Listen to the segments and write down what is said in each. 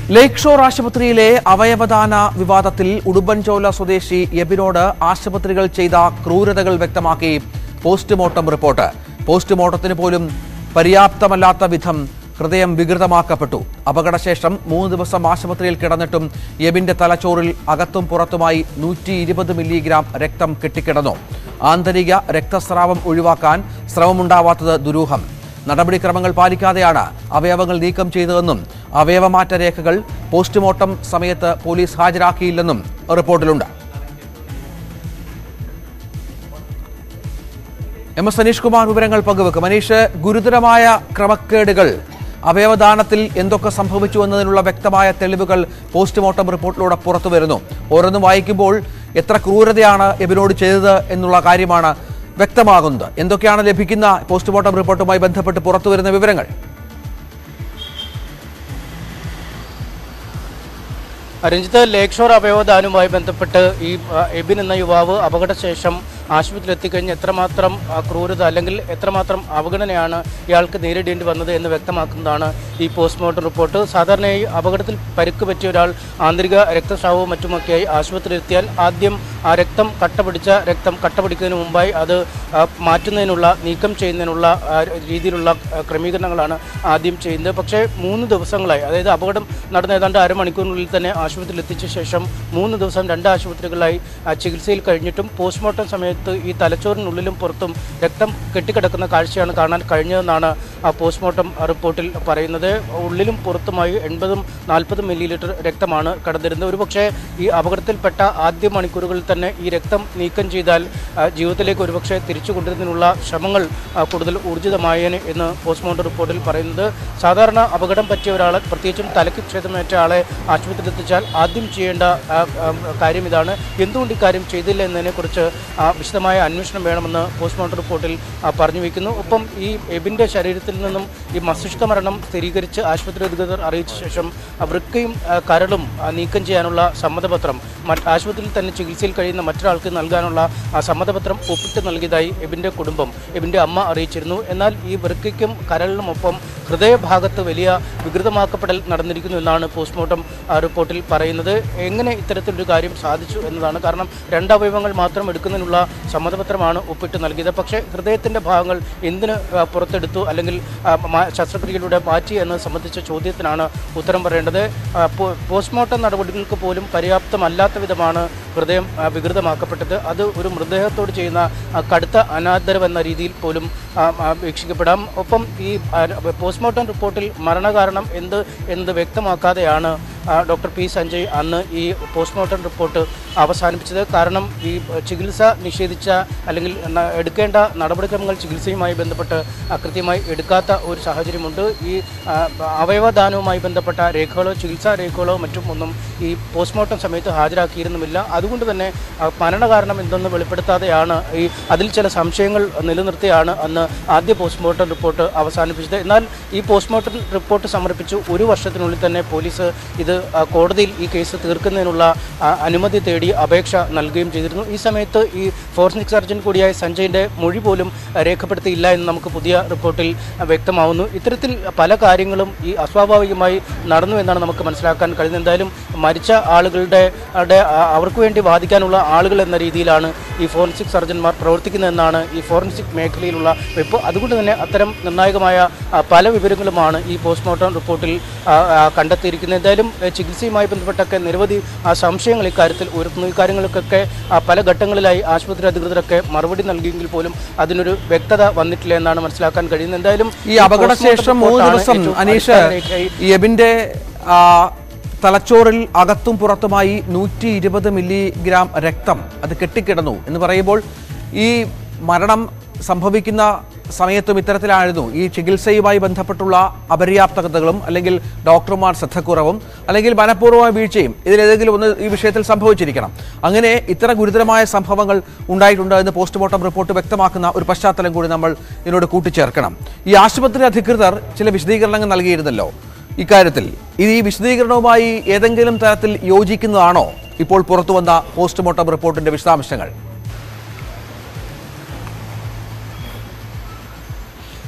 ലേക്ക് shore ആശുപത്രിയിലെ അവയവദാന വിവാദത്തിൽ ഉടുമ്പൻചോല സ്വദേശി എബിനോട് ആശുപത്രികൾ ചെയ്ത ക്രൂരതകൾ വ്യക്തമാക്കി പോസ്റ്റ്മോർട്ടം റിപ്പോർട്ട് പോസ്റ്റ്മോർട്ടത്തിന് പോലും പര്യാപ്തമല്ലാത്ത വിധം ഹൃദയം വികൃതമാക്കപ്പെട്ടു അപകടശേഷം മൂന്ന് ദിവസം ആശുപത്രിയിൽ കിടന്നിട്ടും എബിന്റെ തലച്ചോറിൽ അകത്തും പുറത്തുമായി നൂറ്റി ഇരുപത് മില്ലിഗ്രാം രക്തം കെട്ടിക്കിടന്നു ആന്തരിക രക്തസ്രാവം ഒഴിവാക്കാൻ ശ്രമമുണ്ടാവാത്തത് ദുരൂഹം നടപടിക്രമങ്ങൾ പാലിക്കാതെയാണ് അവയവങ്ങൾ നീക്കം ചെയ്തതെന്നും അവയവമാറ്റ രേഖകൾ പോസ്റ്റ്മോർട്ടം സമയത്ത് പോലീസ് ഹാജരാക്കിയില്ലെന്നും റിപ്പോർട്ടിലുണ്ട് എം എസ് അനീഷ് കുമാർ വിവരങ്ങൾ പങ്കുവെക്കും അനീഷ് ഗുരുതരമായ ക്രമക്കേടുകൾ അവയവദാനത്തിൽ എന്തൊക്കെ സംഭവിച്ചു എന്നതിനുള്ള വ്യക്തമായ തെളിവുകൾ പോസ്റ്റ്മോർട്ടം റിപ്പോർട്ടിലൂടെ പുറത്തു വരുന്നു ഓരോന്നും വായിക്കുമ്പോൾ എത്ര ക്രൂരതയാണ് എബിനോട് ചെയ്തത് എന്നുള്ള കാര്യമാണ് വ്യക്തമാകുന്നത് എന്തൊക്കെയാണ് ലഭിക്കുന്ന പോസ്റ്റ്മോർട്ടം റിപ്പോർട്ടുമായി ബന്ധപ്പെട്ട് പുറത്തു വരുന്ന വിവരങ്ങൾ രഞ്ജിത്ത് ലേക്ക് ഷോർ അവയവദാനവുമായി ബന്ധപ്പെട്ട് ഈ ആ, എബിൻ എന്ന യുവാവ് അപകടശേഷം ആശുപത്രിയിൽ എത്തിക്കഴിഞ്ഞ് എത്രമാത്രം ആ, ക്രൂരത അല്ലെങ്കിൽ എത്രമാത്രം അവഗണനയാണ് ഇയാൾക്ക് നേരിടേണ്ടി വന്നത് എന്ന് വ്യക്തമാക്കുന്നതാണ് ഈ പോസ്റ്റ്മോർട്ടം റിപ്പോർട്ട് സാധാരണയായി അപകടത്തിൽ പരിക്ക് പറ്റിയ ഒരാൾ ആന്തരിക രക്തസ്രാവവും മറ്റുമൊക്കെയായി ആശുപത്രിയിൽ എത്തിയാൽ ആദ്യം ആ രക്തം കട്ട പിടിച്ച രക്തം കട്ട പിടിക്കുന്നതിന് മുമ്പായി അത് ആ, മാറ്റുന്നതിനുള്ള നീക്കം ചെയ്യുന്നതിനുള്ള ആ, രീതിയിലുള്ള ആ, ക്രമീകരണങ്ങളാണ് ആദ്യം ചെയ്യുന്നത് പക്ഷേ മൂന്ന് ദിവസങ്ങളായി അതായത് അപകടം നടന്ന ഏതാണ്ട് അരമണിക്കൂറിനുള്ളിൽ തന്നെ ആശുപത്രിയിൽ എത്തിച്ച ശേഷം മൂന്ന് ദിവസം രണ്ട് ആശുപത്രികളായി ആ, ചികിത്സയിൽ കഴിഞ്ഞിട്ടും പോസ്റ്റ്മോർട്ടം സമയത്ത് ഈ തലച്ചോറിനുള്ളിലും പുറത്തും രക്തം കെട്ടിക്കിടക്കുന്ന കാഴ്ചയാണ് കാണാൻ കഴിഞ്ഞതെന്നാണ് ആ പോസ്റ്റ്മോർട്ടം റിപ്പോർട്ടിൽ പറയുന്നത് ഉള്ളിലും പുറത്തുമായി എൺപതും നാൽപ്പതും മില്ലി ലിറ്റർ രക്തമാണ് കടന്നിരുന്നത് ഒരുപക്ഷെ ഈ അപകടത്തിൽപ്പെട്ട ആദ്യ മണിക്കൂറുകളിൽ തന്നെ ഈ രക്തം നീക്കം ചെയ്താൽ ആ, ജീവിതത്തിലേക്ക് ഒരുപക്ഷെ തിരിച്ചു കൊണ്ടുവരുന്നതിനുള്ള ശ്രമങ്ങൾ ആ, കൂടുതൽ ഊർജിതമായേനെ എന്ന് പോസ്റ്റ്മോർട്ടം റിപ്പോർട്ടിൽ പറയുന്നത് സാധാരണ അപകടം പറ്റിയ ഒരാളെ പ്രത്യേകിച്ചും തലയ്ക്ക് ക്ഷതമേറ്റ ആളെ ആശുപത്രിയിൽ എത്തിച്ചാൽ ആദ്യം ചെയ്യേണ്ട ആ, ആ, കാര്യം ഇതാണ് എന്തുകൊണ്ട് ഇക്കാര്യം ചെയ്തില്ല എന്നതിനെക്കുറിച്ച് ആ, വിശദമായ അന്വേഷണം വേണമെന്ന് പോസ്റ്റ്മോർട്ടം റിപ്പോർട്ടിൽ ആ, പറഞ്ഞു വയ്ക്കുന്നു ഒപ്പം ഈ എബിൻ്റെ ശരീരത്തിൽ നിന്നും ഈ മസ്തിഷ്ക മരണം സ്ഥിരീകരിച്ച് ആശുപത്രി അധികൃതർ അറിയിച്ച ശേഷം ആ, വൃക്കയും ആ, കരളും ആ, നീക്കം ചെയ്യാനുള്ള സമ്മതപത്രം മറ്റ് ആശുപത്രിയിൽ തന്നെ ചികിത്സയിൽ കഴിയുന്ന മറ്റൊരാൾക്ക് നൽകാനുള്ള ആ സമ്മതപത്രം ഒപ്പിട്ട് നൽകിയതായി എബിൻ്റെ കുടുംബം എബിൻ്റെ അമ്മ അറിയിച്ചിരുന്നു എന്നാൽ ഈ വൃക്കയ്ക്കും കരളിനുമൊപ്പം ഹൃദയഭാഗത്ത് വലിയ വികൃതമാക്കപ്പെടൽ നടന്നിരിക്കുന്നു എന്നാണ് പോസ്റ്റ്മോർട്ടം ആ, റിപ്പോർട്ടിൽ പറയുന്നത് എങ്ങനെ ഇത്തരത്തിലൊരു കാര്യം സാധിച്ചു എന്നതാണ് കാരണം രണ്ടവയവങ്ങൾ മാത്രം എടുക്കുന്നതിനുള്ള സമ്മതപത്രമാണ് ഒപ്പിട്ട് നൽകിയത് പക്ഷേ ഹൃദയത്തിൻ്റെ ഭാഗങ്ങൾ എന്തിന് ആ, പുറത്തെടുത്തു അല്ലെങ്കിൽ ആ, മാ- ശസ്ത്രക്രിയയിലൂടെ മാറ്റി എന്നത് സംബന്ധിച്ച ചോദ്യത്തിനാണ് ഉത്തരം പറയേണ്ടത് ആ, പോ- പോസ്റ്റ്മോർട്ടം നടപടികൾക്ക് പോലും പര്യാപ്തമല്ലാത്ത വിധമാണ് ഹൃദയം ആ, വികൃതമാക്കപ്പെട്ടത് അത് ഒരു മൃതദേഹത്തോട് ചെയ്യുന്ന ആ, കടുത്ത അനാദരവെന്ന രീതിയിൽ പോലും ആ, ആ, വീക്ഷിക്കപ്പെടാം ഒപ്പം ഈ ആ, പോസ്റ്റ്മോർട്ടം റിപ്പോർട്ടിൽ മരണകാരണം എന്ത് എന്ന് വ്യക്തമാക്കാതെയാണ് ആ, ഡോക്ടർ പി സഞ്ജയ് അന്ന് ഈ പോസ്റ്റ്മോർട്ടം റിപ്പോർട്ട് അവസാനിപ്പിച്ചത് കാരണം ഈ ചികിത്സ നിഷേധിച്ച അല്ലെങ്കിൽ ന- എടുക്കേണ്ട നടപടിക്രമങ്ങൾ ചികിത്സയുമായി ബന്ധപ്പെട്ട് ആ, കൃത്യമായി എടുക്കാത്ത ഒരു സാഹചര്യമുണ്ട് ഈ ആ, അവയവദാനവുമായി ബന്ധപ്പെട്ട രേഖകളോ ചികിത്സാ രേഖകളോ മറ്റും ഒന്നും ഈ പോസ്റ്റ്മോർട്ടം സമയത്ത് ഹാജരാക്കിയിരുന്നുമില്ല അതുകൊണ്ട് തന്നെ ആ, മരണകാരണം എന്തെന്ന് വെളിപ്പെടുത്താതെയാണ് ഈ അതിൽ ചില സംശയങ്ങൾ നിലനിർത്തിയാണ് അന്ന് ആദ്യ പോസ്റ്റ്മോർട്ടം റിപ്പോർട്ട് അവസാനിപ്പിച്ചത് എന്നാൽ ഈ പോസ്റ്റ്മോർട്ടം റിപ്പോർട്ട് സമർപ്പിച്ചു ഒരു വർഷത്തിനുള്ളിൽ തന്നെ പോലീസ് ഇത് ആ, കോടതിയിൽ ഈ കേസ് തീർക്കുന്നതിനുള്ള ആ, അനുമതി തേടി അപേക്ഷ നൽകുകയും ചെയ്തിരുന്നു ഈ സമയത്ത് ഈ ഫോറൻസിക് സർജൻ കൂടിയായ സഞ്ജയിൻ്റെ മൊഴി പോലും ആ, രേഖപ്പെടുത്തിയില്ല എന്ന് നമുക്ക് പുതിയ റിപ്പോർട്ടിൽ ആ, വ്യക്തമാവുന്നു ഇത്തരത്തിൽ പല കാര്യങ്ങളും ഈ അസ്വാഭാവികമായി നടന്നു എന്നാണ് നമുക്ക് മനസ്സിലാക്കാൻ കഴിയുന്നത് എന്തായാലും മരിച്ച ആളുകളുടെ ടെ, ആ, അവർക്ക് വേണ്ടി വാദിക്കാനുള്ള ആളുകൾ എന്ന രീതിയിലാണ് ഈ ഫോറൻസിക് സർജന്മാർ പ്രവർത്തിക്കുന്നതെന്നാണ് ഈ ഫോറൻസിക് മേഖലയിലുള്ള വെപ്പ് അതുകൊണ്ട് തന്നെ അത്തരം നിർണായകമായ ആ, പല വിവരങ്ങളുമാണ് ഈ പോസ്റ്റ്മോർട്ടം റിപ്പോർട്ടിൽ ആ, ആ, കണ്ടെത്തിയിരിക്കുന്നത് എന്തായാലും ആ, ചികിത്സയുമായി ബന്ധപ്പെട്ടൊക്കെ നിരവധി ആ, സംശയങ്ങൾ ഇക്കാര്യത്തിൽ ഉയർത്തുന്നു ഇക്കാര്യങ്ങൾക്കൊക്കെ ആ, പല ഘട്ടങ്ങളിലായി ആശുപത്രി അധികൃതരൊക്കെ മറുപടി നൽകിയെങ്കിൽ പോലും അതിനൊരു വ്യക്തത വന്നിട്ടില്ല എന്നാണ് മനസ്സിലാക്കാൻ കഴിയുന്നത് എന്തായാലും ഈ അപകടശേഷം മൂന്ന് പോസ്റ്റ്മോർട്ടം ദിവസം റിപ്പോർട്ടാണ് അനീഷ് ഏറ്റവും അടിസ്ഥാനരേഖയായി ഈ എബിന്റെ ആ, തലച്ചോറിൽ അകത്തും പുറത്തുമായി നൂറ്റി ഇരുപത് മില്ലിഗ്രാം രക്തം അത് കെട്ടിക്കിടന്നു എന്ന് പറയുമ്പോൾ ഈ മരണം സംഭവിക്കുന്ന സമയത്തും ഇത്തരത്തിലായിരുന്നു ഈ ചികിത്സയുമായി ബന്ധപ്പെട്ടുള്ള അപര്യാപ്തതകളും അല്ലെങ്കിൽ ഡോക്ടർമാർ ശ്രദ്ധക്കുറവും അല്ലെങ്കിൽ മനഃപൂർവ്വമായ വീഴ്ചയും ഇതിലേതെങ്കിലും ഒന്ന് ഈ വിഷയത്തിൽ സംഭവിച്ചിരിക്കണം അങ്ങനെ ഇത്ര ഗുരുതരമായ സംഭവങ്ങൾ ഉണ്ടായിട്ടുണ്ട് എന്ന് പോസ്റ്റ്മോർട്ടം റിപ്പോർട്ട് വ്യക്തമാക്കുന്ന ഒരു പശ്ചാത്തലം കൂടി നമ്മൾ ഇതിനോട് കൂട്ടിച്ചേർക്കണം ഈ ആശുപത്രി അധികൃതർ ചില വിശദീകരണങ്ങൾ നൽകിയിരുന്നല്ലോ ഇക്കാര്യത്തിൽ ഇത് ഈ വിശദീകരണവുമായി ഏതെങ്കിലും തരത്തിൽ യോജിക്കുന്നതാണോ ഇപ്പോൾ പുറത്തുവന്ന പോസ്റ്റ്മോർട്ടം റിപ്പോർട്ടിന്റെ വിശദാംശങ്ങൾ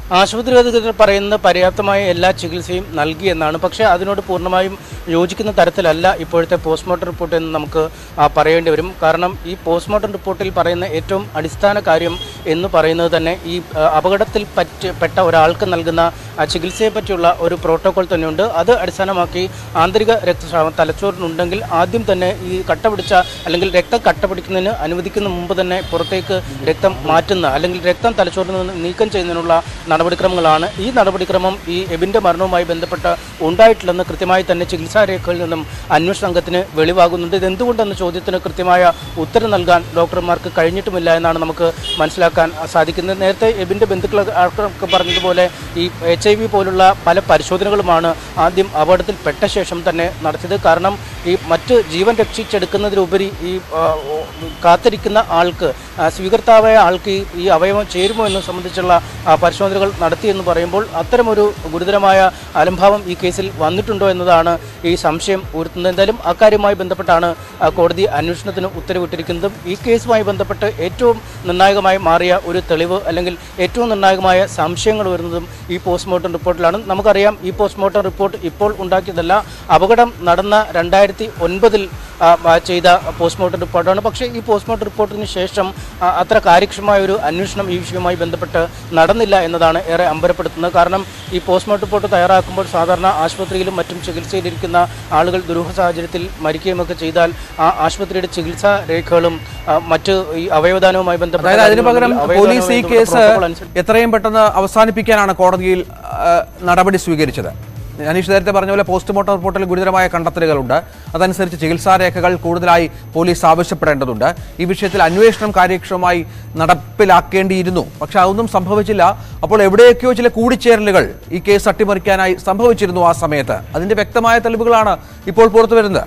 ആശുപത്രി അധികൃതർ പറയുന്ന പര്യാപ്തമായ എല്ലാ ചികിത്സയും നൽകി എന്നാണ് പക്ഷേ അതിനോട് പൂർണ്ണമായും യോജിക്കുന്ന തരത്തിലല്ല ഇപ്പോഴത്തെ പോസ്റ്റ്മോർട്ടം റിപ്പോർട്ട് എന്ന് നമുക്ക് ആ, പറയേണ്ടി വരും കാരണം ഈ പോസ്റ്റ്മോർട്ടം റിപ്പോർട്ടിൽ പറയുന്ന ഏറ്റവും അടിസ്ഥാന കാര്യം എന്ന് പറയുന്നത് തന്നെ ഈ ആ, അപകടത്തിൽ പറ്റി പെട്ട ഒരാൾക്ക് നൽകുന്ന ആ, ചികിത്സയെ പറ്റിയുള്ള ഒരു പ്രോട്ടോകോൾ തന്നെയുണ്ട് അത് അടിസ്ഥാനമാക്കി ആന്തരിക രക്തസ്രാവം തലച്ചോറിനുണ്ടെങ്കിൽ ആദ്യം തന്നെ ഈ കട്ട പിടിച്ച അല്ലെങ്കിൽ രക്തം കട്ട പിടിക്കുന്നതിന് അനുവദിക്കുന്ന മുമ്പ് തന്നെ പുറത്തേക്ക് രക്തം മാറ്റുന്ന അല്ലെങ്കിൽ രക്തം തലച്ചോറിൽ നിന്ന് നീക്കം ചെയ്യുന്നതിനുള്ള നടപടിക്രമങ്ങളാണ് ഈ നടപടിക്രമം ഈ എബിൻ്റെ മരണവുമായി ബന്ധപ്പെട്ട് ഉണ്ടായിട്ടില്ലെന്ന് കൃത്യമായി തന്നെ ചികിത്സാ രേഖകളിൽ നിന്നും അന്വേഷണ സംഘത്തിന് വെളിവാകുന്നുണ്ട് ഇത് എന്തുകൊണ്ടെന്ന ചോദ്യത്തിന് കൃത്യമായ ഉത്തരം നൽകാൻ ഡോക്ടർമാർക്ക് കഴിഞ്ഞിട്ടുമില്ല എന്നാണ് നമുക്ക് മനസ്സിലാക്കാൻ സാധിക്കുന്നത് നേരത്തെ എബിൻ്റെ ബന്ധുക്കളൊക്കെ പറഞ്ഞതുപോലെ ഈ എച്ച് ഐ വി പോലുള്ള പല പരിശോധനകളുമാണ് ആദ്യം അപകടത്തിൽ പെട്ട ശേഷം തന്നെ നടത്തിയത് കാരണം ഈ മറ്റ് ജീവൻ രക്ഷിച്ചെടുക്കുന്നതിലുപരി ഈ ആ, ഓ, കാത്തിരിക്കുന്ന ആൾക്ക് ആ, സ്വീകർത്താവായ ആൾക്ക് ഈ- ഈ അവയവം ചേരുമോ എന്ന് സംബന്ധിച്ചുള്ള ആ, പരിശോധനകൾ നടത്തിയെന്ന് പറയുമ്പോൾ അത്തരമൊരു ഗുരുതരമായ അലംഭാവം ഈ കേസിൽ വന്നിട്ടുണ്ടോ എന്നതാണ് ഈ സംശയം ഉയർത്തുന്നത് എന്തായാലും അക്കാര്യവുമായി ബന്ധപ്പെട്ടാണ് ആ, കോടതി അന്വേഷണത്തിന് ഉത്തരവിട്ടിരിക്കുന്നതും ഈ കേസുമായി ബന്ധപ്പെട്ട് ഏറ്റവും നിർണായകമായി മാറിയ ഒരു തെളിവ് അല്ലെങ്കിൽ ഏറ്റവും നിർണായകമായ സംശയങ്ങൾ വരുന്നതും ഈ പോസ്റ്റ്മോർട്ടം റിപ്പോർട്ടിലാണ് നമുക്കറിയാം ഈ പോസ്റ്റ്മോർട്ടം റിപ്പോർട്ട് ഇപ്പോൾ ഉണ്ടാക്കിയതല്ല അപകടം നടന്ന രണ്ടായിരത്തി ഒൻപതിൽ ചെയ്ത പോസ്റ്റ്മോർട്ടം റിപ്പോർട്ടാണ് പക്ഷേ ഈ പോസ്റ്റ്മോർട്ടം റിപ്പോർട്ടിന് ശേഷം ആ, അത്ര കാര്യക്ഷമമായ ഒരു അന്വേഷണം ഈ വിഷയവുമായി ബന്ധപ്പെട്ട് നടന്നില്ല എന്നതാണ് ഏറെ അമ്പരപ്പെടുത്തുന്നത് കാരണം ഈ പോസ്റ്റ്മോർട്ടം റിപ്പോർട്ട് തയ്യാറാക്കുമ്പോൾ സാധാരണ ആശുപത്രിയിലും മറ്റും ചികിത്സയിലിരിക്കുന്ന ആളുകൾ ദുരൂഹ സാഹചര്യത്തിൽ മരിക്കുകയുമൊക്കെ ചെയ്താൽ ആ ആശുപത്രിയുടെ ചികിത്സാ രേഖകളും ആ, മറ്റ് ഈ അവയവദാനവുമായി ബന്ധപ്പെട്ട അതായത് അതിന് പകരം കാര്യങ്ങളും പോലീസ് ഈ അവയവദാനവുമായി കേസ് ബന്ധപ്പെട്ട protocol അനുസരിച്ച് എത്രയും പെട്ടെന്ന് അവസാനിപ്പിക്കാനാണ് കോടതിയിൽ ആ, നടപടി സ്വീകരിച്ചത് അനീഷ് നേരത്തെ പറഞ്ഞ പോലെ പോസ്റ്റ്മോർട്ടം റിപ്പോർട്ടിൽ ഗുരുതരമായ കണ്ടെത്തലുകളുണ്ട് അതനുസരിച്ച് ചികിത്സാ രേഖകൾ കൂടുതലായി പോലീസ് ആവശ്യപ്പെടേണ്ടതുണ്ട് ഈ വിഷയത്തിൽ അന്വേഷണം കാര്യക്ഷമമായി നടപ്പിലാക്കേണ്ടിയിരുന്നു പക്ഷെ അതൊന്നും സംഭവിച്ചില്ല അപ്പോൾ എവിടെയൊക്കെയോ ചില കൂടിച്ചേരലുകൾ ഈ കേസ് അട്ടിമറിക്കാനായി സംഭവിച്ചിരുന്നു ആ സമയത്ത് അതിന്റെ വ്യക്തമായ തെളിവുകളാണ് ഇപ്പോൾ പുറത്തു വരുന്നത്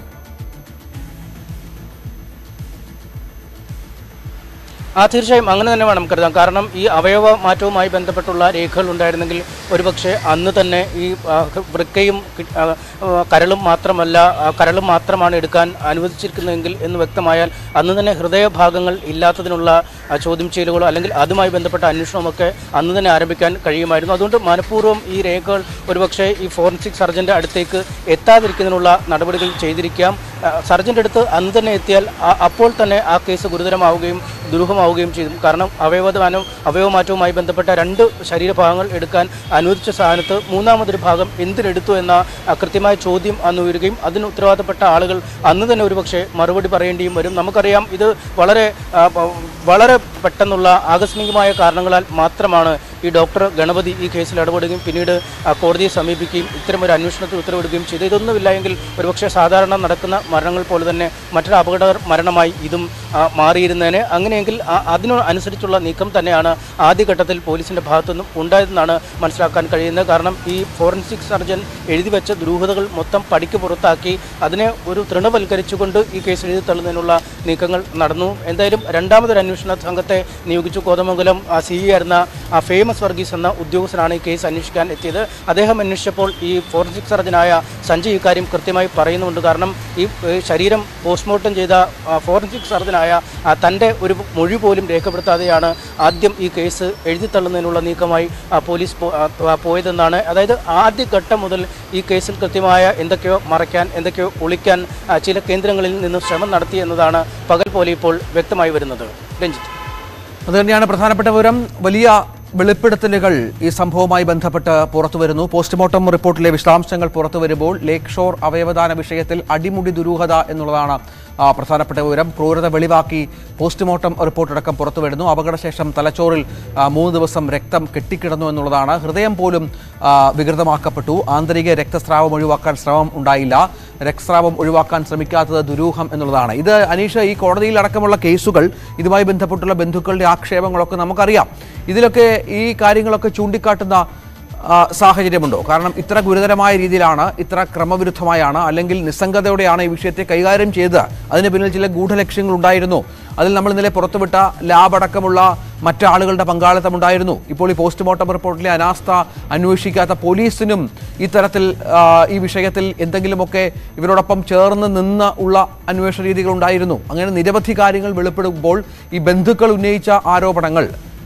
ആ തീർച്ചയായും അങ്ങനെ തന്നെ വേണം കരുതാം കാരണം ഈ അവയവ മാറ്റവുമായി ബന്ധപ്പെട്ടുള്ള രേഖകൾ ഉണ്ടായിരുന്നെങ്കിൽ ഒരുപക്ഷെ അന്ന് തന്നെ ഈ ആ, വൃക്കയും കി- ആ, ആ, കരളും മാത്രമല്ല ആ, കരളും മാത്രമാണ് എടുക്കാൻ അനുവദിച്ചിരിക്കുന്നതെങ്കിൽ എന്ന് വ്യക്തമായാൽ അന്ന് തന്നെ ഹൃദയഭാഗങ്ങൾ ഇല്ലാത്തതിനുള്ള ആ, ചോദ്യം ചെയ്യലുകളോ അല്ലെങ്കിൽ അതുമായി ബന്ധപ്പെട്ട അന്വേഷണമൊക്കെ അന്ന് തന്നെ ആരംഭിക്കാൻ കഴിയുമായിരുന്നു അതുകൊണ്ട് മനഃപൂർവ്വം ഈ രേഖകൾ ഒരുപക്ഷെ ഈ ഫോറൻസിക് സർജൻ്റെ അടുത്തേക്ക് എത്താതിരിക്കുന്നതിനുള്ള നടപടികൾ ചെയ്തിരിക്കാം ആ, സർജൻ്റെ അടുത്ത് അന്ന് തന്നെ എത്തിയാൽ ആ- അപ്പോൾ തന്നെ ആ കേസ് ഗുരുതരമാവുകയും ദുരൂഹമാവുകയും ചെയ്തു കാരണം അവയവദാനം അവയവമാറ്റവുമായി ബന്ധപ്പെട്ട രണ്ട് ശരീരഭാഗങ്ങൾ എടുക്കാൻ അനുവദിച്ച സ്ഥാനത്ത് മൂന്നാമതൊരു ഭാഗം എന്തിനെടുത്തു എന്ന ആ, കൃത്യമായ ചോദ്യം അന്ന് ഉയരുകയും അതിന് ഉത്തരവാദപ്പെട്ട ആളുകൾ അന്ന് തന്നെ ഒരുപക്ഷെ മറുപടി പറയേണ്ടിയും വരും നമുക്കറിയാം ഇത് വളരെ ആ, പ- വളരെ പെട്ടെന്നുള്ള ആകസ്മികമായ കാരണങ്ങളാൽ മാത്രമാണ് ഈ ഡോക്ടർ ഗണപതി ഈ കേസിൽ ഇടപെടുകയും പിന്നീട് ആ, കോടതിയെ സമീപിക്കുകയും ഇത്തരമൊരു അന്വേഷണത്തിൽ ഉത്തരവിടുകയും ചെയ്തു ഇതൊന്നുമില്ല എങ്കിൽ ഒരുപക്ഷെ സാധാരണ നടക്കുന്ന മരണങ്ങൾ പോലെ തന്നെ മറ്റൊരു അപകട മരണമായി ഇതും ആ, മാറിയിരുന്നേനെ അങ്ങനെയെങ്കിൽ ആ- അതിനു അനുസരിച്ചുള്ള നീക്കം തന്നെയാണ് ആദ്യഘട്ടത്തിൽ പോലീസിന്റെ ഭാഗത്തുനിന്നും ഉണ്ടായതെന്നാണ് മനസ്സിലാക്കാൻ കഴിയുന്നത് കാരണം ഈ ഫോറൻസിക് സർജൻ എഴുതി വെച്ച ദുരൂഹതകൾ മൊത്തം പടിക്ക് പുറത്താക്കി അതിനെ ഒരു തൃണവൽക്കരിച്ചുകൊണ്ട് ഈ കേസ് എഴുതി തള്ളുന്നതിനുള്ള നീക്കങ്ങൾ നടന്നു എന്തായാലും രണ്ടാമതൊരു അന്വേഷണ സംഘത്തെ നിയോഗിച്ചു കോതമംഗലം സി ഇ ആയിരുന്ന ആ ഫേമസ് വർഗീസ് എന്ന ഉദ്യോഗസ്ഥനാണ് ഈ കേസ് അന്വേഷിക്കാൻ എത്തിയത് അദ്ദേഹം അന്വേഷിച്ചപ്പോൾ ഈ ഫോറൻസിക് സർജനായ സഞ്ജയ് ഇക്കാര്യം കൃത്യമായി പറയുന്നുണ്ട് കാരണം ഈ ഏ, ശരീരം പോസ്റ്റ്മോർട്ടം ചെയ്ത ആ, ഫോറൻസിക് സർജനായ ആ, തൻ്റെ ഒരു മൊഴി പോലും രേഖപ്പെടുത്താതെയാണ് ആദ്യം ഈ കേസ് എഴുതിത്തള്ളുന്നതിനുള്ള നീക്കമായി ആ, പോലീസ് പോ- ആ, ആ, പോയതെന്നാണ് അതായത് ആദ്യ ഘട്ടം മുതൽ ഈ കേസിൽ കൃത്യമായ എന്തൊക്കെയോ മറയ്ക്കാൻ എന്തൊക്കെയോ ഒളിക്കാൻ ആ, ചില കേന്ദ്രങ്ങളിൽ നിന്ന് ശ്രമം നടത്തി എന്നതാണ് പകൽ പോലെ ഇപ്പോൾ വ്യക്തമായി വരുന്നത് രഞ്ജിത്ത് അത് തന്നെയാണ് പ്രധാനപ്പെട്ട വിവരം വലിയ വെളിപ്പെടുത്തലുകൾ ഈ സംഭവവുമായി ബന്ധപ്പെട്ട് പുറത്തു വരുന്നു പോസ്റ്റ്മോർട്ടം റിപ്പോർട്ടിലെ വിശദാംശങ്ങൾ പുറത്തു വരുമ്പോൾ ലേക്ക് ഷോർ അവയവദാന വിഷയത്തിൽ അടിമുടി ദുരൂഹത എന്നുള്ളതാണ് ആ, പ്രധാനപ്പെട്ട വിവരം ക്രൂരത വെളിവാക്കി പോസ്റ്റ്മോർട്ടം റിപ്പോർട്ടടക്കം പുറത്തു വരുന്നു അപകടശേഷം തലച്ചോറിൽ ആ, മൂന്ന് ദിവസം രക്തം കെട്ടിക്കിടന്നു എന്നുള്ളതാണ് ഹൃദയം പോലും ആ, വികൃതമാക്കപ്പെട്ടു ആന്തരിക രക്തസ്രാവം ഒഴിവാക്കാൻ ശ്രമം ഉണ്ടായില്ല രക്തസ്രാവം ഒഴിവാക്കാൻ ശ്രമിക്കാത്തത് ദുരൂഹം എന്നുള്ളതാണ് ഇത് അനീഷ് ഈ കോടതിയിൽ അടക്കമുള്ള കേസുകൾ ഇതുമായി ബന്ധപ്പെട്ടുള്ള ബന്ധുക്കളുടെ ആക്ഷേപങ്ങളൊക്കെ നമുക്കറിയാം ഇതിലൊക്കെ ഈ കാര്യങ്ങളൊക്കെ ചൂണ്ടിക്കാട്ടുന്ന ആ, സാഹചര്യമുണ്ടോ കാരണം ഇത്ര ഗുരുതരമായ രീതിയിലാണ് ഇത്ര ക്രമവിരുദ്ധമായാണ് അല്ലെങ്കിൽ നിസ്സംഗതയോടെയാണ് ഈ വിഷയത്തെ കൈകാര്യം ചെയ്തത് അതിന് പിന്നിൽ ചില ഗൂഢലക്ഷ്യങ്ങൾ ഉണ്ടായിരുന്നു അതിൽ നമ്മൾ ഇന്നലെ പുറത്തുവിട്ട ലാബ് അടക്കമുള്ള മറ്റാളുകളുടെ പങ്കാളിത്തം ഉണ്ടായിരുന്നു ഇപ്പോൾ ഈ പോസ്റ്റ്മോർട്ടം റിപ്പോർട്ടിലെ അനാസ്ഥ അന്വേഷിക്കാത്ത പോലീസിനും ഇത്തരത്തിൽ ആ, ഈ വിഷയത്തിൽ എന്തെങ്കിലുമൊക്കെ ഇവരോടൊപ്പം ചേർന്ന് നിന്ന് ഉള്ള അന്വേഷണ രീതികൾ ഉണ്ടായിരുന്നു അങ്ങനെ നിരവധി കാര്യങ്ങൾ വെളിപ്പെടുമ്പോൾ ഈ ബന്ധുക്കൾ ഉന്നയിച്ച ആരോപണങ്ങൾ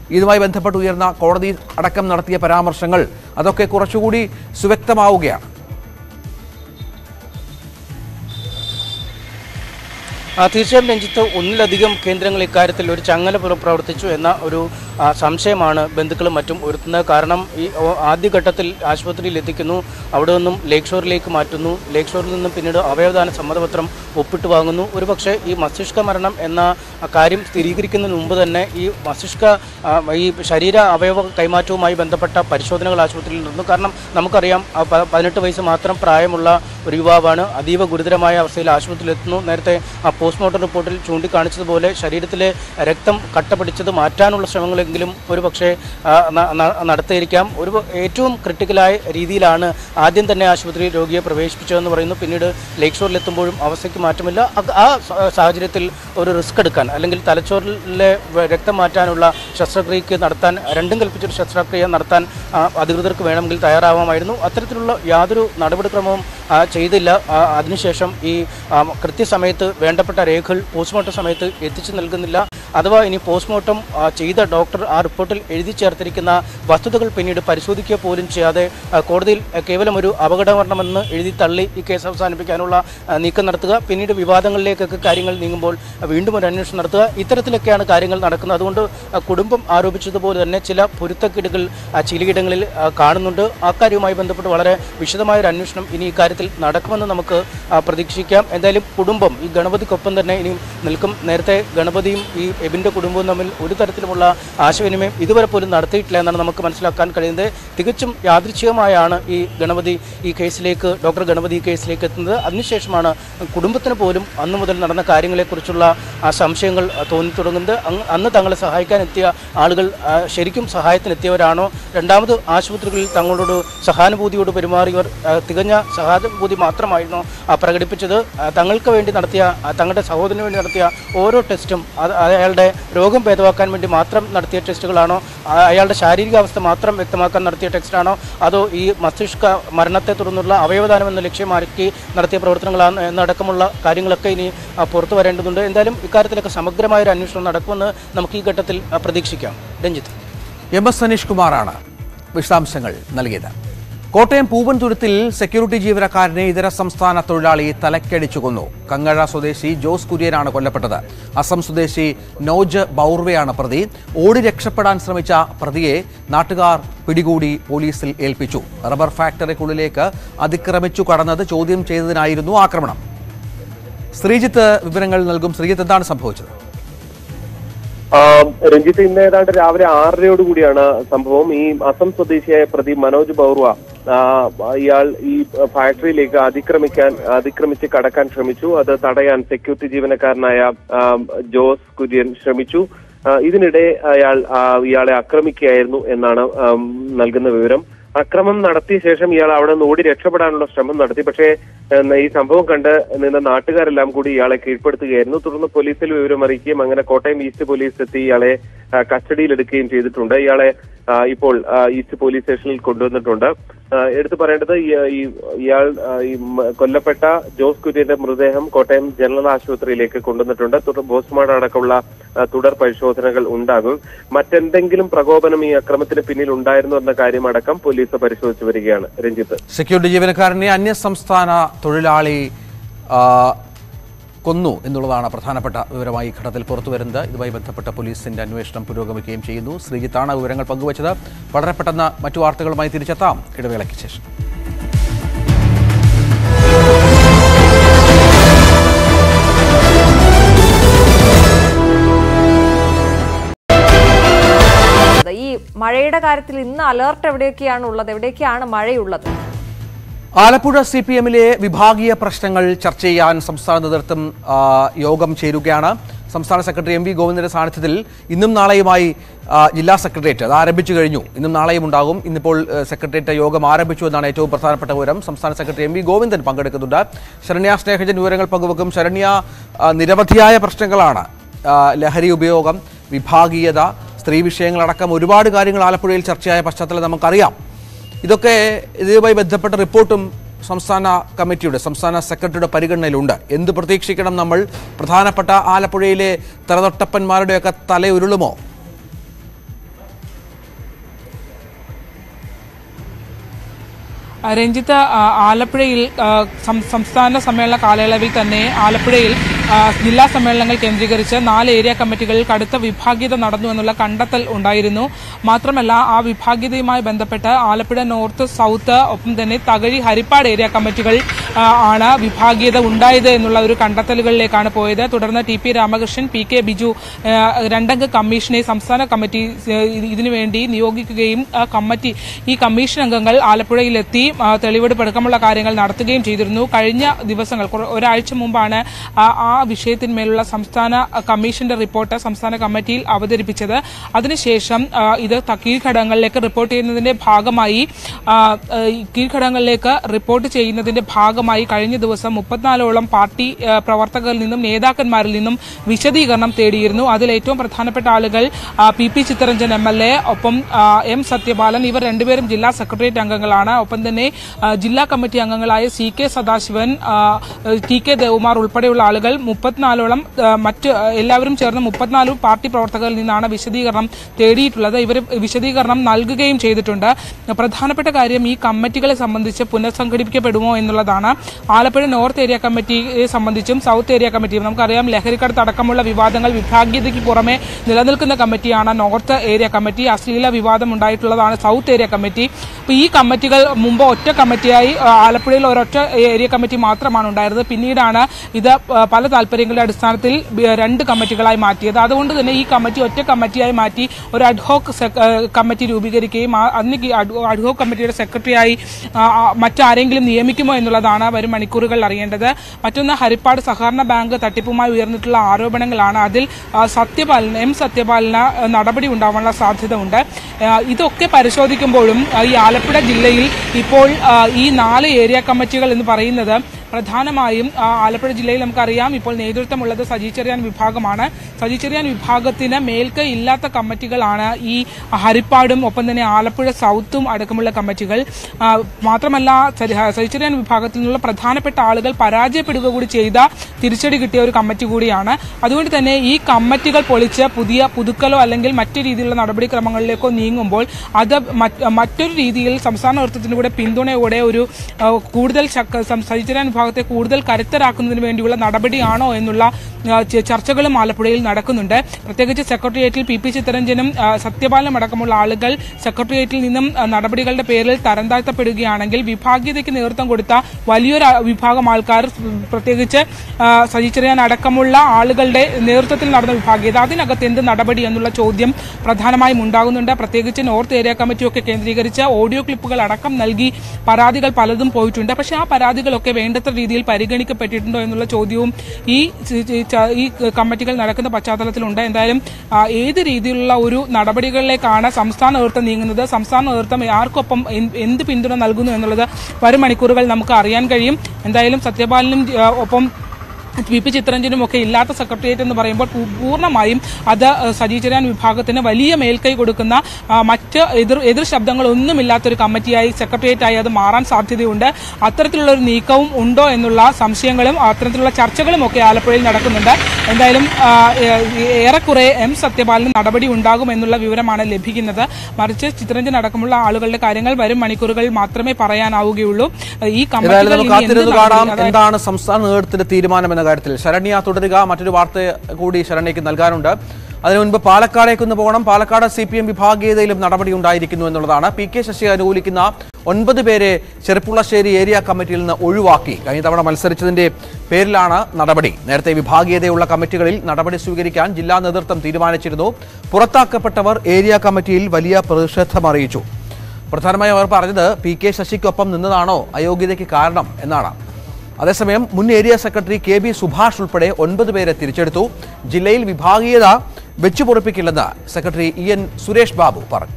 ഇതുമായി ബന്ധപ്പെട്ട് ഉയർന്ന കോടതി അടക്കം നടത്തിയ പരാമർശങ്ങൾ അതൊക്കെ കുറച്ചുകൂടി സുവ്യക്തമാവുകയാണ് ആ, തീർച്ചയായും രഞ്ജിത്ത് ഒന്നിലധികം കേന്ദ്രങ്ങൾ ഇക്കാര്യത്തിൽ ഒരു ചങ്ങല പുറ പ്രവർത്തിച്ചു എന്ന ഒരു ആ, സംശയമാണ് ബന്ധുക്കളും മറ്റും ഉയർത്തുന്നത് കാരണം ഈ ഓ- ആദ്യഘട്ടത്തിൽ ആശുപത്രിയിൽ എത്തിക്കുന്നു അവിടെ നിന്നും ലേക്ക് ഷോറിലേക്ക് മാറ്റുന്നു ലേക്ക് ഷോറിൽ നിന്നും പിന്നീട് അവയവദാന സമ്മതപത്രം ഒപ്പിട്ട് വാങ്ങുന്നു ഒരുപക്ഷെ ഈ മസ്തിഷ്ക മരണം എന്ന ആ, കാര്യം സ്ഥിരീകരിക്കുന്നതിന് മുമ്പ് തന്നെ ഈ മസ്തിഷ്ക ആ, ഈ ശരീര അവയവ കൈമാറ്റവുമായി ബന്ധപ്പെട്ട പരിശോധനകൾ ആശുപത്രിയിൽ നടന്നു കാരണം നമുക്കറിയാം ആ, പ- പതിനെട്ട് വയസ്സ് മാത്രം പ്രായമുള്ള ഒരു യുവാവാണ് അതീവ ഗുരുതരമായ അവസ്ഥയിൽ ആശുപത്രിയിൽ എത്തുന്നു നേരത്തെ ആ പോസ്റ്റ്മോർട്ടം റിപ്പോർട്ടിൽ ചൂണ്ടിക്കാണിച്ചതുപോലെ ശരീരത്തിലെ രക്തം കട്ട പിടിച്ചത് മാറ്റാനുള്ള ശ്രമങ്ങളെങ്കിലും ഒരുപക്ഷെ ആ, ന- ന- നടത്തിയിരിക്കാം ഒരു ഏറ്റവും ക്രിട്ടിക്കലായ രീതിയിലാണ് ആദ്യം തന്നെ ആശുപത്രിയിൽ രോഗിയെ പ്രവേശിപ്പിച്ചതെന്ന് പറയുന്നു പിന്നീട് ലേക്ക് ഷോറിൽ എത്തുമ്പോഴും അവസ്ഥയ്ക്ക് മാറ്റമില്ല അത് ആ സ- സാഹചര്യത്തിൽ ഒരു റിസ്ക് എടുക്കാൻ അല്ലെങ്കിൽ തലച്ചോറിലെ വ- രക്തം മാറ്റാനുള്ള ശസ്ത്രക്രിയക്ക് നടത്താൻ രണ്ടും കൽപ്പിച്ചൊരു ശസ്ത്രക്രിയ നടത്താൻ ആ, അധികൃതർക്ക് വേണമെങ്കിൽ തയ്യാറാവാമായിരുന്നു അത്തരത്തിലുള്ള യാതൊരു നടപടിക്രമവും ആ, ചെയ്തില്ല ആ, അതിനുശേഷം ഈ ആ, കൃത്യസമയത്ത് വേണ്ടപ്പെട്ട രേഖകൾ പോസ്റ്റ്മോർട്ടം സമയത്ത് എത്തിച്ചു നൽകുന്നില്ല അഥവാ ഇനി പോസ്റ്റ്മോർട്ടം ആ, ചെയ്ത ഡോക്ടർ ആ റിപ്പോർട്ടിൽ എഴുതി ചേർത്തിരിക്കുന്ന വസ്തുതകൾ പിന്നീട് പരിശോധിക്കുക പോലും ചെയ്യാതെ ആ, കോടതിയിൽ ആ, കേവലം ഒരു അപകടമരണമെന്ന് എഴുതി തള്ളി ഈ കേസ് അവസാനിപ്പിക്കാനുള്ള ആ, നീക്കം നടത്തുക പിന്നീട് വിവാദങ്ങളിലേക്കൊക്കെ കാര്യങ്ങൾ നീങ്ങുമ്പോൾ ആ, വീണ്ടും ഒരു അന്വേഷണം നടത്തുക ഇത്തരത്തിലൊക്കെയാണ് കാര്യങ്ങൾ നടക്കുന്നത് അതുകൊണ്ട് ആ, കുടുംബം ആരോപിച്ചതുപോലെ തന്നെ ചില പൊരുത്തക്കേടുകൾ ആ, ചിലയിടങ്ങളിൽ ആ, കാണുന്നുണ്ട് അക്കാര്യവുമായി ബന്ധപ്പെട്ട് വളരെ വിശദമായ ഒരു അന്വേഷണം ഇനി ഇക്കാര്യത്തിൽ നടക്കുമെന്ന് നമുക്ക് ആ, പ്രതീക്ഷിക്കാം എന്തായാലും കുടുംബം ഈ ഗണപതിക്കൊപ്പം തന്നെ ഇനിയും നിൽക്കും നേരത്തെ ഗണപതിയും ഈ എബിൻ്റെ കുടുംബവും തമ്മിൽ ഒരു തരത്തിലുമുള്ള ആശയവിനിമയം ഇതുവരെ പോലും നടത്തിയിട്ടില്ല എന്നാണ് നമുക്ക് മനസ്സിലാക്കാൻ കഴിയുന്നത് തികച്ചും യാദൃച്ഛികമായാണ് ഈ ഗണപതി ഈ കേസിലേക്ക് ഡോക്ടർ ഗണപതി ഈ കേസിലേക്ക് എത്തുന്നത് അതിനുശേഷമാണ് കുടുംബത്തിന് പോലും അന്നു മുതൽ നടന്ന കാര്യങ്ങളെക്കുറിച്ചുള്ള ആ സംശയങ്ങൾ ആ, തോന്നി തുടങ്ങുന്നത് അങ് അന്ന് തങ്ങളെ സഹായിക്കാൻ എത്തിയ ആളുകൾ ആ, ശരിക്കും സഹായത്തിനെത്തിയവരാണോ രണ്ടാമത് ആശുപത്രികളിൽ തങ്ങളോട് സഹാനുഭൂതിയോട് പെരുമാറിയവർ ആ, തികഞ്ഞ സഹാനുഭൂതി മാത്രമായിരുന്നു ആ, പ്രകടിപ്പിച്ചത് ആ, തങ്ങൾക്ക് വേണ്ടി നടത്തിയ ആ, തങ്ങളുടെ സഹോദരന് വേണ്ടി നടത്തിയ ഓരോ ടെസ്റ്റും അത് അയാളുടെ രോഗം ഭേദമാക്കാൻ വേണ്ടി മാത്രം നടത്തിയ ടെസ്റ്റുകളാണോ ആ, അയാളുടെ ശാരീരികാവസ്ഥ മാത്രം വ്യക്തമാക്കാൻ നടത്തിയ ടെസ്റ്റാണോ അതോ ഈ മസ്തിഷ്ക മരണത്തെ തുടർന്നുള്ള അവയവദാനം എന്ന ലക്ഷ്യമാക്കി നടത്തിയ പ്രവർത്തനങ്ങളാണ് എന്നടക്കമുള്ള കാര്യങ്ങളൊക്കെ ഇനി ആ, പുറത്തു വരേണ്ടതുണ്ട് എന്തായാലും ഇക്കാര്യത്തിലൊക്കെ സമഗ്രമായ ഒരു അന്വേഷണം നടക്കുമെന്ന് നമുക്ക് ഈ ഘട്ടത്തിൽ ആ, പ്രതീക്ഷിക്കാം രഞ്ജിത്ത് എം എസ് സനീഷ് കുമാറാണ് വിശദാംശങ്ങൾ നൽകിയത് കോട്ടയം പൂവൻതുരുത്തിൽ സെക്യൂരിറ്റി ജീവനക്കാരനെ ഇതര സംസ്ഥാന തൊഴിലാളി തലക്കടിച്ചു കൊന്നു കങ്ങഴ സ്വദേശി ജോസ് കുര്യനാണ് കൊല്ലപ്പെട്ടത് അസം സ്വദേശി നോജ് ബൗർവെയാണ് പ്രതി ഓടി രക്ഷപ്പെടാൻ ശ്രമിച്ച പ്രതിയെ നാട്ടുകാർ പിടികൂടി പോലീസിൽ ഏൽപ്പിച്ചു റബ്ബർ ഫാക്ടറിക്കുള്ളിലേക്ക് അതിക്രമിച്ചു കടന്നത് ചോദ്യം ചെയ്തതിനായിരുന്നു ആക്രമണം ശ്രീജിത്ത് വിവരങ്ങൾ നൽകും ശ്രീജിത്ത് എന്താണ് സംഭവിച്ചത് ആ, രഞ്ജിത്ത് ഇന്ന് ഏതാണ്ട് രാവിലെ ആറരയോട് കൂടിയാണ് സംഭവം ഈ അസം സ്വദേശിയായ പ്രതി മനോജ് ബൗർവ ആ, ഇയാൾ ഈ ഫാക്ടറിയിലേക്ക് അതിക്രമിക്കാൻ അതിക്രമിച്ച് കടക്കാൻ ശ്രമിച്ചു അത് തടയാൻ സെക്യൂരിറ്റി ജീവനക്കാരനായ ആ, ജോസ് കുര്യൻ ശ്രമിച്ചു ആ, ഇതിനിടെ അയാൾ ആ, ഇയാളെ ആക്രമിക്കുകയായിരുന്നു എന്നാണ് ആ, നൽകുന്ന വിവരം അക്രമം നടത്തിയ ശേഷം ഇയാൾ അവിടെ നിന്ന് ഓടി രക്ഷപ്പെടാനുള്ള ശ്രമം നടത്തി പക്ഷേ ഏഹ്, ഈ സംഭവം കണ്ട് നിന്ന നാട്ടുകാരെല്ലാം കൂടി ഇയാളെ കീഴ്പ്പെടുത്തുകയായിരുന്നു തുടർന്ന് പോലീസിൽ വിവരം അറിയിക്കുകയും അങ്ങനെ കോട്ടയം ഈസ്റ്റ് പോലീസ് എത്തി ഇയാളെ ആ, കസ്റ്റഡിയിലെടുക്കുകയും ചെയ്തിട്ടുണ്ട് ഇയാളെ ആ, ഇപ്പോൾ ആ, ഈസ്റ്റ് പോലീസ് സ്റ്റേഷനിൽ കൊണ്ടുവന്നിട്ടുണ്ട് ആ, എടുത്തു പറയേണ്ടത് ഈ- ഈ- ഇയാൾ ആ, ഈ മ- കൊല്ലപ്പെട്ട ജോസ് കുര്യന്റെ മൃതദേഹം കോട്ടയം ജനറൽ ആശുപത്രിയിലേക്ക് കൊണ്ടുവന്നിട്ടുണ്ട് തുടർ പോസ്റ്റ്മോർട്ടം അടക്കമുള്ള ആ, തുടർ പരിശോധനകൾ ഉണ്ടാകും മറ്റെന്തെങ്കിലും പ്രകോപനം ഈ അക്രമത്തിന് പിന്നിൽ ഉണ്ടായിരുന്നു എന്ന കാര്യമടക്കം പോലീസ് പരിശോധിച്ചു വരികയാണ് രഞ്ജിത്ത് സെക്യൂരിറ്റി ജീവനക്കാരനെ അന്യസംസ്ഥാന തൊഴിലാളി ആ, കൊന്നു എന്നുള്ളതാണ് പ്രധാനപ്പെട്ട വിവരമായി ഈ ഘട്ടത്തിൽ പുറത്തുവരുന്നത് ഇതുമായി ബന്ധപ്പെട്ട പോലീസിന്റെ അന്വേഷണം പുരോഗമിക്കുകയും ചെയ്യുന്നു ശ്രീജിത്താണ് വിവരങ്ങൾ പങ്കുവച്ചത് വളരെ പെട്ടെന്ന് മറ്റു വാർത്തകളുമായി തിരിച്ചെത്താം ഇടവേളയ്ക്ക് ശേഷം ഈ മഴയുടെ കാര്യത്തിൽ ഇന്ന് അലേർട്ട് എവിടെയൊക്കെയാണ് ഉള്ളത് എവിടെയൊക്കെയാണ് മഴയുള്ളത് ആലപ്പുഴ സി പി എമ്മിലെ വിഭാഗീയ പ്രശ്നങ്ങൾ ചർച്ച ചെയ്യാൻ സംസ്ഥാന നേതൃത്വം ആ, യോഗം ചേരുകയാണ് സംസ്ഥാന സെക്രട്ടറി എം വി ഗോവിന്ദന്റെ സാന്നിധ്യത്തിൽ ഇന്നും നാളെയുമായി ആ, ജില്ലാ സെക്രട്ടേറിയറ്റ് അത് ആരംഭിച്ചു കഴിഞ്ഞു ഇന്നും നാളെയും ഉണ്ടാകും ഇന്നിപ്പോൾ ഏ, സെക്രട്ടേറിയറ്റ് യോഗം ആരംഭിച്ചു എന്നാണ് ഏറ്റവും പ്രധാനപ്പെട്ട വിവരം സംസ്ഥാന സെക്രട്ടറി എം വി ഗോവിന്ദൻ പങ്കെടുക്കുന്നുണ്ട് ശരണ്യ സ്നേഹജൻ വിവരങ്ങൾ പങ്കുവെക്കും ശരണ്യ ആ, നിരവധിയായ പ്രശ്നങ്ങളാണ് ആ, ലഹരി ഉപയോഗം വിഭാഗീയത സ്ത്രീ വിഷയങ്ങളടക്കം ഒരുപാട് കാര്യങ്ങൾ ആലപ്പുഴയിൽ ചർച്ചയായ പശ്ചാത്തലം നമുക്കറിയാം ഇതൊക്കെ ഇതുമായി ബന്ധപ്പെട്ട റിപ്പോർട്ടും സംസ്ഥാന കമ്മിറ്റിയുടെ സംസ്ഥാന സെക്രട്ടറിയുടെ പരിഗണനയിലുണ്ട് എന്ത് പ്രതീക്ഷിക്കണം നമ്മൾ പ്രധാനപ്പെട്ട ആലപ്പുഴയിലെ തലതൊട്ടപ്പന്മാരുടെയൊക്കെ തലയുരുളുമോ ആ, രഞ്ജിത്ത് ആ, ആലപ്പുഴയിൽ ആ, സം- സംസ്ഥാന സമ്മേളന കാലയളവിൽ തന്നെ ആലപ്പുഴയിൽ ആ, ജില്ലാ സമ്മേളനങ്ങൾ കേന്ദ്രീകരിച്ച് നാല് ഏരിയ കമ്മിറ്റികളിൽ കടുത്ത വിഭാഗീയത നടന്നു എന്നുള്ള കണ്ടെത്തൽ ഉണ്ടായിരുന്നു മാത്രമല്ല ആ വിഭാഗീയതയുമായി ബന്ധപ്പെട്ട് ആലപ്പുഴ നോർത്ത് സൗത്ത് ഒപ്പം തന്നെ തകഴി ഹരിപ്പാട് ഏരിയ കമ്മിറ്റികൾ ആ, ആണ് വിഭാഗീയത ഉണ്ടായത് എന്നുള്ള ഒരു കണ്ടെത്തലുകളിലേക്കാണ് പോയത് തുടർന്ന് T P Ramakrishnan P K Biju ആ, രണ്ടംഗ കമ്മീഷനെ സംസ്ഥാന കമ്മിറ്റി ആ, ഇത് ഇതിനുവേണ്ടി നിയോഗിക്കുകയും ആ കമ്മിറ്റി ഈ കമ്മീഷൻ അംഗങ്ങൾ ആലപ്പുഴയിലെത്തി ആ, തെളിവെടുപ്പ് അടക്കമുള്ള കാര്യങ്ങൾ നടത്തുകയും ചെയ്തിരുന്നു കഴിഞ്ഞ ദിവസങ്ങൾ കുറ- ഒരാഴ്ച മുമ്പാണ് ആ ആ വിഷയത്തിന്മേലുള്ള സംസ്ഥാന കമ്മീഷന്റെ റിപ്പോർട്ട് സംസ്ഥാന കമ്മിറ്റിയിൽ അവതരിപ്പിച്ചത് അതിനുശേഷം ആ, ഇത് ത- കീഴ്ഘടകങ്ങളിലേക്ക് റിപ്പോർട്ട് ചെയ്യുന്നതിന്റെ ഭാഗമായി ആ, ആ, ഈ കീഴ്ഘടകങ്ങളിലേക്ക് റിപ്പോർട്ട് ചെയ്യുന്നതിന്റെ ഭാഗമായി കഴിഞ്ഞ ദിവസം മുപ്പത്തിനാലോളം പാർട്ടി ആ, പ്രവർത്തകരിൽ നിന്നും നേതാക്കന്മാരിൽ നിന്നും വിശദീകരണം തേടിയിരുന്നു അതിൽ ഏറ്റവും പ്രധാനപ്പെട്ട ആളുകൾ ആ, P P Chitharanjan M L A ഒപ്പം ആ, എം സത്യപാലൻ ഇവർ രണ്ടുപേരും ജില്ലാ സെക്രട്ടേറിയറ്റ് അംഗങ്ങളാണ് ഒപ്പം തന്നെ ആ, ജില്ലാ കമ്മിറ്റി അംഗങ്ങളായ സി കെ സദാശിവൻ ആ, ടി കെ ദേവകുമാർ ഉൾപ്പെടെയുള്ള ആളുകൾ മുപ്പത്തിനാലോളം ആ, മറ്റ് ആ, എല്ലാവരും ചേർന്ന് മുപ്പത്തിനാല് പാർട്ടി പ്രവർത്തകരിൽ നിന്നാണ് വിശദീകരണം തേടിയിട്ടുള്ളത് ഇവർ വിശദീകരണം നൽകുകയും ചെയ്തിട്ടുണ്ട് പ്രധാനപ്പെട്ട കാര്യം ഈ കമ്മിറ്റികളെ സംബന്ധിച്ച് പുനഃസംഘടിപ്പിക്കപ്പെടുമോ എന്നുള്ളതാണ് ആലപ്പുഴ നോർത്ത് ഏരിയ കമ്മിറ്റിയെ സംബന്ധിച്ചും സൗത്ത് ഏരിയ കമ്മിറ്റിയും നമുക്കറിയാം ലഹരിക്കടത്ത് അടക്കമുള്ള വിവാദങ്ങൾ വിഭാഗീയതയ്ക്ക് പുറമെ നിലനിൽക്കുന്ന കമ്മിറ്റിയാണ് നോർത്ത് ഏരിയ കമ്മിറ്റി അശ്ലീല വിവാദം ഉണ്ടായിട്ടുള്ളതാണ് സൗത്ത് ഏരിയ കമ്മിറ്റി അപ്പോൾ ഈ കമ്മിറ്റികൾ മുമ്പ് ഒറ്റ കമ്മിറ്റിയായി ആ, ആലപ്പുഴയിൽ ഒരൊറ്റ ഏരിയ കമ്മിറ്റി മാത്രമാണ് ഉണ്ടായിരുന്നത് പിന്നീടാണ് ഇത് ആ, പല താല്പര്യങ്ങളുടെ അടിസ്ഥാനത്തിൽ ബി- രണ്ട് കമ്മിറ്റികളായി മാറ്റിയത് അതുകൊണ്ട് തന്നെ ഈ കമ്മിറ്റി ഒറ്റ കമ്മിറ്റിയായി മാറ്റി ഒരു അഡ്ഹോക്ക് കമ്മിറ്റി രൂപീകരിക്കുകയും ആ- അതിന് കീ- അഡ്- അഡ്ഹോക്ക് കമ്മിറ്റിയുടെ സെക്രട്ടറിയായി ആ, ആ, മറ്റാരെങ്കിലും നിയമിക്കുമോ എന്നുള്ളതാണ് വരും മണിക്കൂറുകളിൽ അറിയേണ്ടത് മറ്റൊന്ന് ഹരിപ്പാട് സഹകരണ ബാങ്ക് തട്ടിപ്പുമായി ഉയർന്നിട്ടുള്ള ആരോപണങ്ങളാണ് അതിൽ ആ, സത്യപാലന് എം സത്യപാലന ആ, നടപടി ഉണ്ടാവാനുള്ള സാധ്യത ഉണ്ട് ആ, ഇതൊക്കെ പരിശോധിക്കുമ്പോഴും ആ, ഈ ആലപ്പുഴ ജില്ലയിൽ ഇപ്പോൾ ആ, ഈ നാല് ഏരിയ കമ്മിറ്റികൾ എന്ന് പറയുന്നത് പ്രധാനമായും ആ, ആലപ്പുഴ ജില്ലയിൽ നമുക്കറിയാം ഇപ്പോൾ നേതൃത്വമുള്ളത് സജി ചെറിയാൻ വിഭാഗമാണ് സജി ചെറിയാൻ വിഭാഗത്തിന് മേൽക്കൈ ഇല്ലാത്ത കമ്മിറ്റികളാണ് ഈ ഹരിപ്പാടും ഒപ്പം തന്നെ ആലപ്പുഴ സൗത്തും അടക്കമുള്ള കമ്മിറ്റികൾ ആ, മാത്രമല്ല സരി- സജി ചെറിയാൻ വിഭാഗത്തിൽ നിന്നുള്ള പ്രധാനപ്പെട്ട ആളുകൾ പരാജയപ്പെടുക കൂടി ചെയ്ത തിരിച്ചടി കിട്ടിയ ഒരു കമ്മിറ്റി കൂടിയാണ് അതുകൊണ്ട് തന്നെ ഈ കമ്മിറ്റികൾ പൊളിച്ച് പുതിയ പുതുക്കലോ അല്ലെങ്കിൽ മറ്റു രീതിയിലുള്ള നടപടിക്രമങ്ങളിലേക്കോ നീങ്ങുമ്പോൾ അത് മറ്റ് മറ്റൊരു രീതിയിൽ സംസ്ഥാന നേതൃത്വത്തിന് കൂടെ പിന്തുണയോടെ ഒരു ആ, കൂടുതൽ ശക്ത- സം- സഹിച്ചരാൻ വിഭാഗത്തെ കൂടുതൽ കരുത്തരാക്കുന്നതിന് വേണ്ടിയുള്ള നടപടിയാണോ എന്നുള്ള ആ, ച- ചർച്ചകളും ആലപ്പുഴയിൽ നടക്കുന്നുണ്ട് പ്രത്യേകിച്ച് സെക്രട്ടേറിയറ്റിൽ പി പി ചിത്തരഞ്ജനും ആ, സത്യപാലനും അടക്കമുള്ള ആളുകൾ സെക്രട്ടേറിയറ്റിൽ നിന്നും ആ, നടപടികളുടെ പേരിൽ തരം താഴ്ത്തപ്പെടുകയാണെങ്കിൽ വിഭാഗീയതയ്ക്ക് നേതൃത്വം കൊടുത്ത വലിയൊരു ആ, വിഭാഗം ആൾക്കാർ ഉം, പ്രത്യേകിച്ച് ആ, സജി ചെറിയാൻ അടക്കമുള്ള ആളുകളുടെ നേതൃത്വത്തിൽ നടന്ന വിഭാഗീയത അതിനകത്ത് എന്ത് നടപടി എന്നുള്ള ചോദ്യം പ്രധാനമായും ഉണ്ടാകുന്നുണ്ട് പ്രത്യേകിച്ച് നോർത്ത് ഏരിയ കമ്മിറ്റിയൊക്കെ കേന്ദ്രീകരിച്ച് ഓഡിയോ ക്ലിപ്പുകൾ അടക്കം നൽകി പരാതികൾ പലതും പോയിട്ടുണ്ട് പക്ഷേ ആ പരാതികളൊക്കെ വേണ്ടത്ര രീതിയിൽ പരിഗണിക്കപ്പെട്ടിട്ടുണ്ടോ എന്നുള്ള ചോദ്യവും ഈ ച- ച- ച- ഈ കമ്മിറ്റികൾ നടക്കുന്ന പശ്ചാത്തലത്തിലുണ്ട് എന്തായാലും ആ, ഏത് രീതിയിലുള്ള ഒരു നടപടികളിലേക്കാണ് സംസ്ഥാന നേതൃത്വം നീങ്ങുന്നത് സംസ്ഥാന നേതൃത്വം ആർക്കൊപ്പം എന്ത് എന്ത് പിന്തുണ നൽകുന്നു എന്നുള്ളത് വരും മണിക്കൂറുകൾ നമുക്ക് അറിയാൻ കഴിയും എന്തായാലും സത്യപാലനും ആ, ഒപ്പം പി പി ചിത്രഞ്ജനും ഒക്കെ ഇല്ലാത്ത സെക്രട്ടേറിയറ്റ് എന്ന് പറയുമ്പോൾ പൂ- പൂർണ്ണമായും അത് സജി ചെറിയാൻ വിഭാഗത്തിന് വലിയ മേൽക്കൈ കൊടുക്കുന്ന ആ, മറ്റ് എതിർ എതിർ ശബ്ദങ്ങളൊന്നുമില്ലാത്തൊരു കമ്മിറ്റിയായി സെക്രട്ടേറിയറ്റായി അത് മാറാൻ സാധ്യതയുണ്ട് അത്തരത്തിലുള്ള ഒരു നീക്കവും ഉണ്ടോ എന്നുള്ള സംശയങ്ങളും അത്തരത്തിലുള്ള ചർച്ചകളും ഒക്കെ ആലപ്പുഴയിൽ നടക്കുന്നുണ്ട് എന്തായാലും ആ, ഏ- ഏറെക്കുറെ എം സത്യപാലന് നടപടി ഉണ്ടാകും എന്നുള്ള വിവരമാണ് ലഭിക്കുന്നത് മറിച്ച് ചിത്രഞ്ജൻ അടക്കമുള്ള ആളുകളുടെ കാര്യങ്ങൾ വരും മണിക്കൂറുകളിൽ മാത്രമേ പറയാനാവുകയുള്ളൂ ഈ ഏതായാലും കമ്മിറ്റികൾ നമുക്ക് ഇനി എന്ത് കാത്തിരുന്ന് കാണാം നടപടി- അതായത് എന്താണ് സംസ്ഥാന നേതൃത്വത്തിന്റെ തീരുമാനം എന്ന കാര്യത്തിൽ ശരണ്യ തുടരുക മറ്റൊരു വാർത്ത കൂടി ശരണ്യക്ക് നൽകാനുണ്ട് അതിനു മുൻപ് പാലക്കാടേക്ക് ഒന്ന് പോകണം പാലക്കാട് സി പി എം വിഭാഗീയതയിലും നടപടി ഉണ്ടായിരിക്കുന്നു എന്നുള്ളതാണ് പി കെ ശശി അനുകൂലിക്കുന്ന ഒൻപത് പേരെ ചെറുപ്പുളശ്ശേരി ഏരിയ കമ്മിറ്റിയിൽ നിന്ന് ഒഴിവാക്കി കഴിഞ്ഞ തവണ മത്സരിച്ചതിന്റെ പേരിലാണ് നടപടി നേരത്തെ വിഭാഗീയതയുള്ള കമ്മിറ്റികളിൽ നടപടി സ്വീകരിക്കാൻ ജില്ലാ നേതൃത്വം തീരുമാനിച്ചിരുന്നു പുറത്താക്കപ്പെട്ടവർ ഏരിയ കമ്മിറ്റിയിൽ വലിയ പ്രതിഷേധം അറിയിച്ചു പ്രധാനമായും അവർ പറഞ്ഞത് പി കെ ശശിക്കൊപ്പം നിന്നതാണോ അയോഗ്യതയ്ക്ക് കാരണം എന്നാണ് അതേസമയം മുൻ area secretary K B Subhash ഉൾപ്പെടെ ഒൻപത് പേരെ തിരിച്ചെടുത്തു ജില്ലയിൽ വിഭാഗീയത വെച്ചുപൊറിപ്പിക്കില്ലെന്ന് secretary E N Suresh Babu പറഞ്ഞു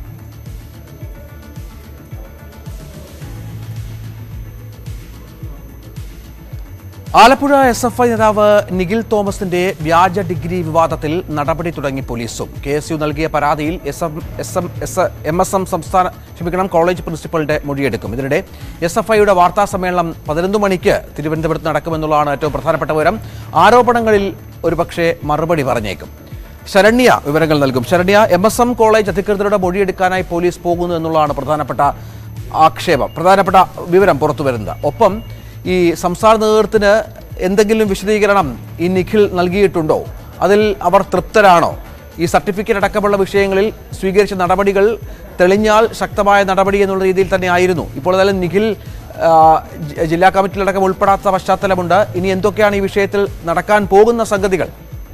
ആലപ്പുഴ എസ് എഫ് ഐ നേതാവ് നിഖിൽ തോമസിന്റെ വ്യാജ ഡിഗ്രി വിവാദത്തിൽ നടപടി തുടങ്ങി പോലീസും കെ എസ് യു നൽകിയ പരാതിയിൽ S M S M S M S M സംസ്ഥാന ക്ഷമിക്കണം കോളേജ് പ്രിൻസിപ്പളുടെ മൊഴിയെടുക്കും ഇതിനിടെ എസ് എഫ് ഐയുടെ വാർത്താ സമ്മേളനം പതിനൊന്ന് മണിക്ക് തിരുവനന്തപുരത്ത് നടക്കുമെന്നുള്ളതാണ് ഏറ്റവും പ്രധാനപ്പെട്ട വിവരം ആരോപണങ്ങളിൽ ഒരുപക്ഷെ മറുപടി പറഞ്ഞേക്കും ശരണ്യ വിവരങ്ങൾ നൽകും Saranya M S M college അധികൃതരുടെ മൊഴിയെടുക്കാനായി പോലീസ് പോകുന്നു എന്നുള്ളതാണ് പ്രധാനപ്പെട്ട ആക്ഷേപം പ്രധാനപ്പെട്ട വിവരം പുറത്തു വരുന്നത് ഒപ്പം ഈ സംസ്ഥാന നേതൃത്വത്തിന് എന്തെങ്കിലും വിശദീകരണം ഈ നിഖിൽ നൽകിയിട്ടുണ്ടോ അതിൽ അവർ തൃപ്തരാണോ ഈ സർട്ടിഫിക്കറ്റ് അടക്കമുള്ള വിഷയങ്ങളിൽ സ്വീകരിച്ച നടപടികൾ തെളിഞ്ഞാൽ ശക്തമായ നടപടി എന്നുള്ള രീതിയിൽ തന്നെ ആയിരുന്നു ഇപ്പോൾ ഏതായാലും നിഖിൽ ആ, ജി- ജില്ലാ കമ്മിറ്റിയിലടക്കം ഉൾപ്പെടാത്ത പശ്ചാത്തലമുണ്ട് ഇനി എന്തൊക്കെയാണ് ഈ വിഷയത്തിൽ നടക്കാൻ പോകുന്ന സംഗതികൾ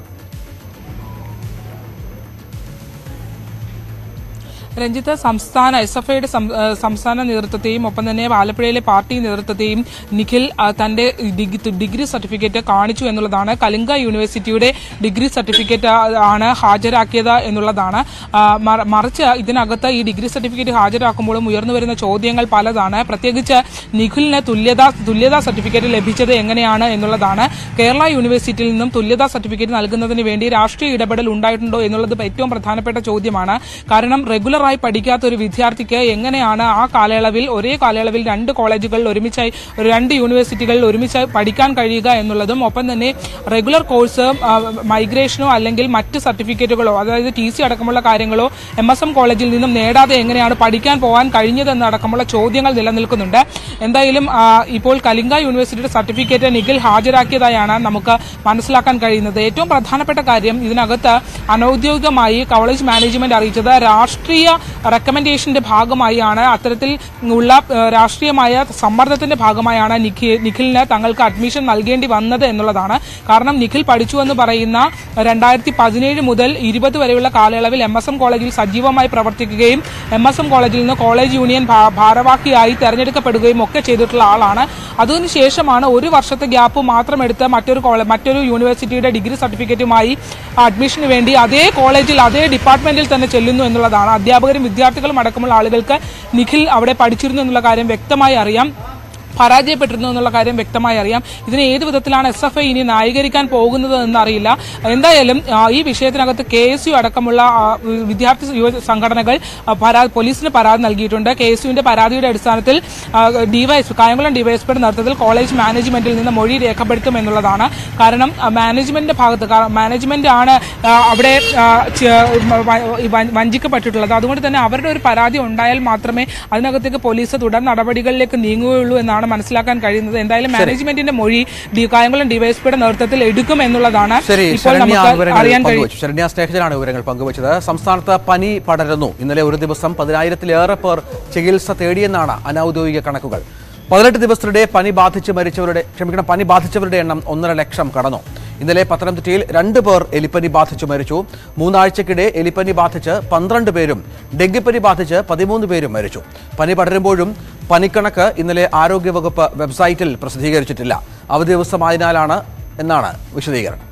രഞ്ജിത്ത് സംസ്ഥാന എസ് എഫ് ഐയുടെ സംസ്ഥാന നേതൃത്വത്തെയും ഒപ്പം തന്നെ ആലപ്പുഴയിലെ പാർട്ടി നേതൃത്വത്തെയും നിഖിൽ ആ, തന്റെ ഡിഗ്രി ഡിഗ്രി സർട്ടിഫിക്കറ്റ് കാണിച്ചു എന്നുള്ളതാണ് കലിംഗ യൂണിവേഴ്സിറ്റിയുടെ ഡിഗ്രി സർട്ടിഫിക്കറ്റ് ആ, ആണ് ഹാജരാക്കിയത് എന്നുള്ളതാണ് ആ, മറ- മറിച്ച് ഇതിനകത്ത് ഈ ഡിഗ്രി സർട്ടിഫിക്കറ്റ് ഹാജരാക്കുമ്പോഴും ഉയർന്നു വരുന്ന ചോദ്യങ്ങൾ പലതാണ് പ്രത്യേകിച്ച് നിഖിലിന് തുല്യതാ തുല്യതാ സർട്ടിഫിക്കറ്റ് ലഭിച്ചത് എങ്ങനെയാണ് എന്നുള്ളതാണ് കേരള യൂണിവേഴ്സിറ്റിയിൽ നിന്നും തുല്യതാ സർട്ടിഫിക്കറ്റ് നൽകുന്നതിന് വേണ്ടി രാഷ്ട്രീയ ഇടപെടൽ ഉണ്ടായിട്ടുണ്ടോ എന്നുള്ളത് ഏറ്റവും പ്രധാനപ്പെട്ട ചോദ്യമാണ് കാരണം റെഗുലറായി പഠിക്കാത്ത ഒരു വിദ്യാർത്ഥിക്ക് എങ്ങനെയാണ് ആ കാലയളവിൽ ഒരേ കാലയളവിൽ രണ്ട് കോളേജുകളിൽ ഒരുമിച്ചായി രണ്ട് യൂണിവേഴ്സിറ്റികളിൽ ഒരുമിച്ചായി പഠിക്കാൻ കഴിയുക എന്നുള്ളതും ഒപ്പം തന്നെ റെഗുലർ കോഴ്സ് മൈഗ്രേഷനോ അല്ലെങ്കിൽ മറ്റ് സർട്ടിഫിക്കറ്റുകളോ അതായത് ടി സി അടക്കമുള്ള കാര്യങ്ങളോ എം എസ് എം കോളേജിൽ നിന്നും നേടാതെ എങ്ങനെയാണ് പഠിക്കാൻ പോകാൻ കഴിഞ്ഞതെന്നടക്കമുള്ള ചോദ്യങ്ങൾ നിലനിൽക്കുന്നുണ്ട് എന്തായാലും ആ, ഇപ്പോൾ കലിംഗ യൂണിവേഴ്സിറ്റിയുടെ സർട്ടിഫിക്കറ്റ് നിഖിൽ ഹാജരാക്കിയതായാണ് നമുക്ക് മനസ്സിലാക്കാൻ കഴിയുന്നത് ഏറ്റവും പ്രധാനപ്പെട്ട കാര്യം ഇതിനകത്ത് അനൌദ്യോഗികമായി കോളേജ് മാനേജ്മെന്റ് അറിയിച്ചത് രാഷ്ട്രീയ റെക്കമെൻഡേഷന്റെ ഭാഗമായാണ് അത്തരത്തിൽ ഉള്ള ആ, രാഷ്ട്രീയമായ സമ്മർദ്ദത്തിന്റെ ഭാഗമായാണ് നിഖി- നിഖിലിന് തങ്ങൾക്ക് അഡ്മിഷൻ നൽകേണ്ടി വന്നത് എന്നുള്ളതാണ് കാരണം നിഖിൽ പഠിച്ചു എന്ന് പറയുന്ന രണ്ടായിരത്തി പതിനേഴ് മുതൽ ഇരുപത് വരെയുള്ള കാലയളവിൽ എം എസ് എം കോളേജിൽ സജീവമായി പ്രവർത്തിക്കുകയും എം എസ് എം കോളേജിൽ നിന്ന് കോളേജ് യൂണിയൻ ഭാ- ഭാരവാഹിയായി തെരഞ്ഞെടുക്കപ്പെടുകയും ഒക്കെ ചെയ്തിട്ടുള്ള ആളാണ് അതിനുശേഷമാണ് ഒരു വർഷത്തെ ഗ്യാപ്പ് മാത്രം എടുത്ത് മറ്റൊരു കോളേ- മറ്റൊരു യൂണിവേഴ്സിറ്റിയുടെ ഡിഗ്രി സർട്ടിഫിക്കറ്റുമായി അഡ്മിഷന് വേണ്ടി അതേ കോളേജിൽ അതേ ഡിപ്പാർട്ട്മെന്റിൽ തന്നെ ചെല്ലുന്നു എന്നുള്ളതാണ് അധ്യാപകരും വിദ്യാർത്ഥികളും അടക്കമുള്ള ആളുകൾക്ക് നിഖിൽ അവിടെ പഠിച്ചിരുന്നു എന്നുള്ള കാര്യം വ്യക്തമായി അറിയാം പരാജയപ്പെട്ടിരുന്നു എന്നുള്ള കാര്യം വ്യക്തമായി അറിയാം ഇതിനെ ഏത് വിധത്തിലാണ് എസ് എഫ് ഐ ഇനി ന്യായീകരിക്കാൻ പോകുന്നത് എന്നറിയില്ല എന്തായാലും ആ, ഈ വിഷയത്തിനകത്ത് കെ എസ് യു അടക്കമുള്ള ആ, വിദ്യാർത്ഥി യുവ സംഘടനകൾ ആ, പരാ പോലീസിന് പരാതി നൽകിയിട്ടുണ്ട് കെ എസ് യുവിന്റെ പരാതിയുടെ അടിസ്ഥാനത്തിൽ ഡിവൈഎസ് കായംകുളം ഡിവൈഎസ്പിയുടെ നേതൃത്വത്തിൽ കോളേജ് മാനേജ്മെന്റിൽ നിന്ന് മൊഴി രേഖപ്പെടുത്തും എന്നുള്ളതാണ് കാരണം ആ, മാനേജ്മെന്റിന്റെ ഭാഗത്ത് കാ- മാനേജ്മെന്റ് ആണ് ആ, അവിടെ ആ, ചെ- വ- വ- വഞ്ചിക്കപ്പെട്ടിട്ടുള്ളത് അതുകൊണ്ട് തന്നെ അവരുടെ ഒരു പരാതി ഉണ്ടായാൽ മാത്രമേ അതിനകത്തേക്ക് പോലീസ് തുടർ നടപടികളിലേക്ക് നീങ്ങുകയുള്ളൂ എന്നാണ് മനസ്സിലാക്കാൻ കഴിയുന്നത് എന്തായാലും മാനേജ്മെന്റിന്റെ മൊഴി ഡി കായംകുളം ഡിവൈഎസ്പിയുടെ നേതൃത്വത്തിൽ എടുക്കും എന്നുള്ളതാണ് ശരി ഇപ്പോൾ ശരണ്യ നമുക്ക് വിവരങ്ങൾ അറിയാൻ കഴിയും പങ്കുവച്ചു ശരണ്യ സ്നേഹിതനാണ് വിവരങ്ങൾ പങ്കുവച്ചത് സംസ്ഥാനത്ത് പനി പടരുന്നു ഇന്നലെ ഒരു ദിവസം പതിനായിരത്തിലേറെ പേർ ചികിത്സ തേടിയെന്നാണ് അനൌദ്യോഗിക കണക്കുകൾ പതിനെട്ട് ദിവസത്തിനിടെ പനി ബാധിച്ച് മരിച്ചവരുടെ ക്ഷമിക്കണം പനി ബാധിച്ചവരുടെ എണ്ണം ഒന്നര ലക്ഷം കടന്നു ഇന്നലെ പത്തനംതിട്ടയിൽ രണ്ട് പേർ എലിപ്പനി ബാധിച്ചു മരിച്ചു മൂന്നാഴ്ചക്കിടെ എലിപ്പനി ബാധിച്ച് പന്ത്രണ്ട് പേരും ഡെങ്കിപ്പനി ബാധിച്ച് പതിമൂന്ന് പേരും മരിച്ചു പനി പടരുമ്പോഴും പനിക്കണക്ക് ഇന്നലെ ആരോഗ്യവകുപ്പ് വെബ്സൈറ്റിൽ പ്രസിദ്ധീകരിച്ചിട്ടില്ല അവധി ദിവസമായതിനാലാണ് എന്നാണ് വിശദീകരണം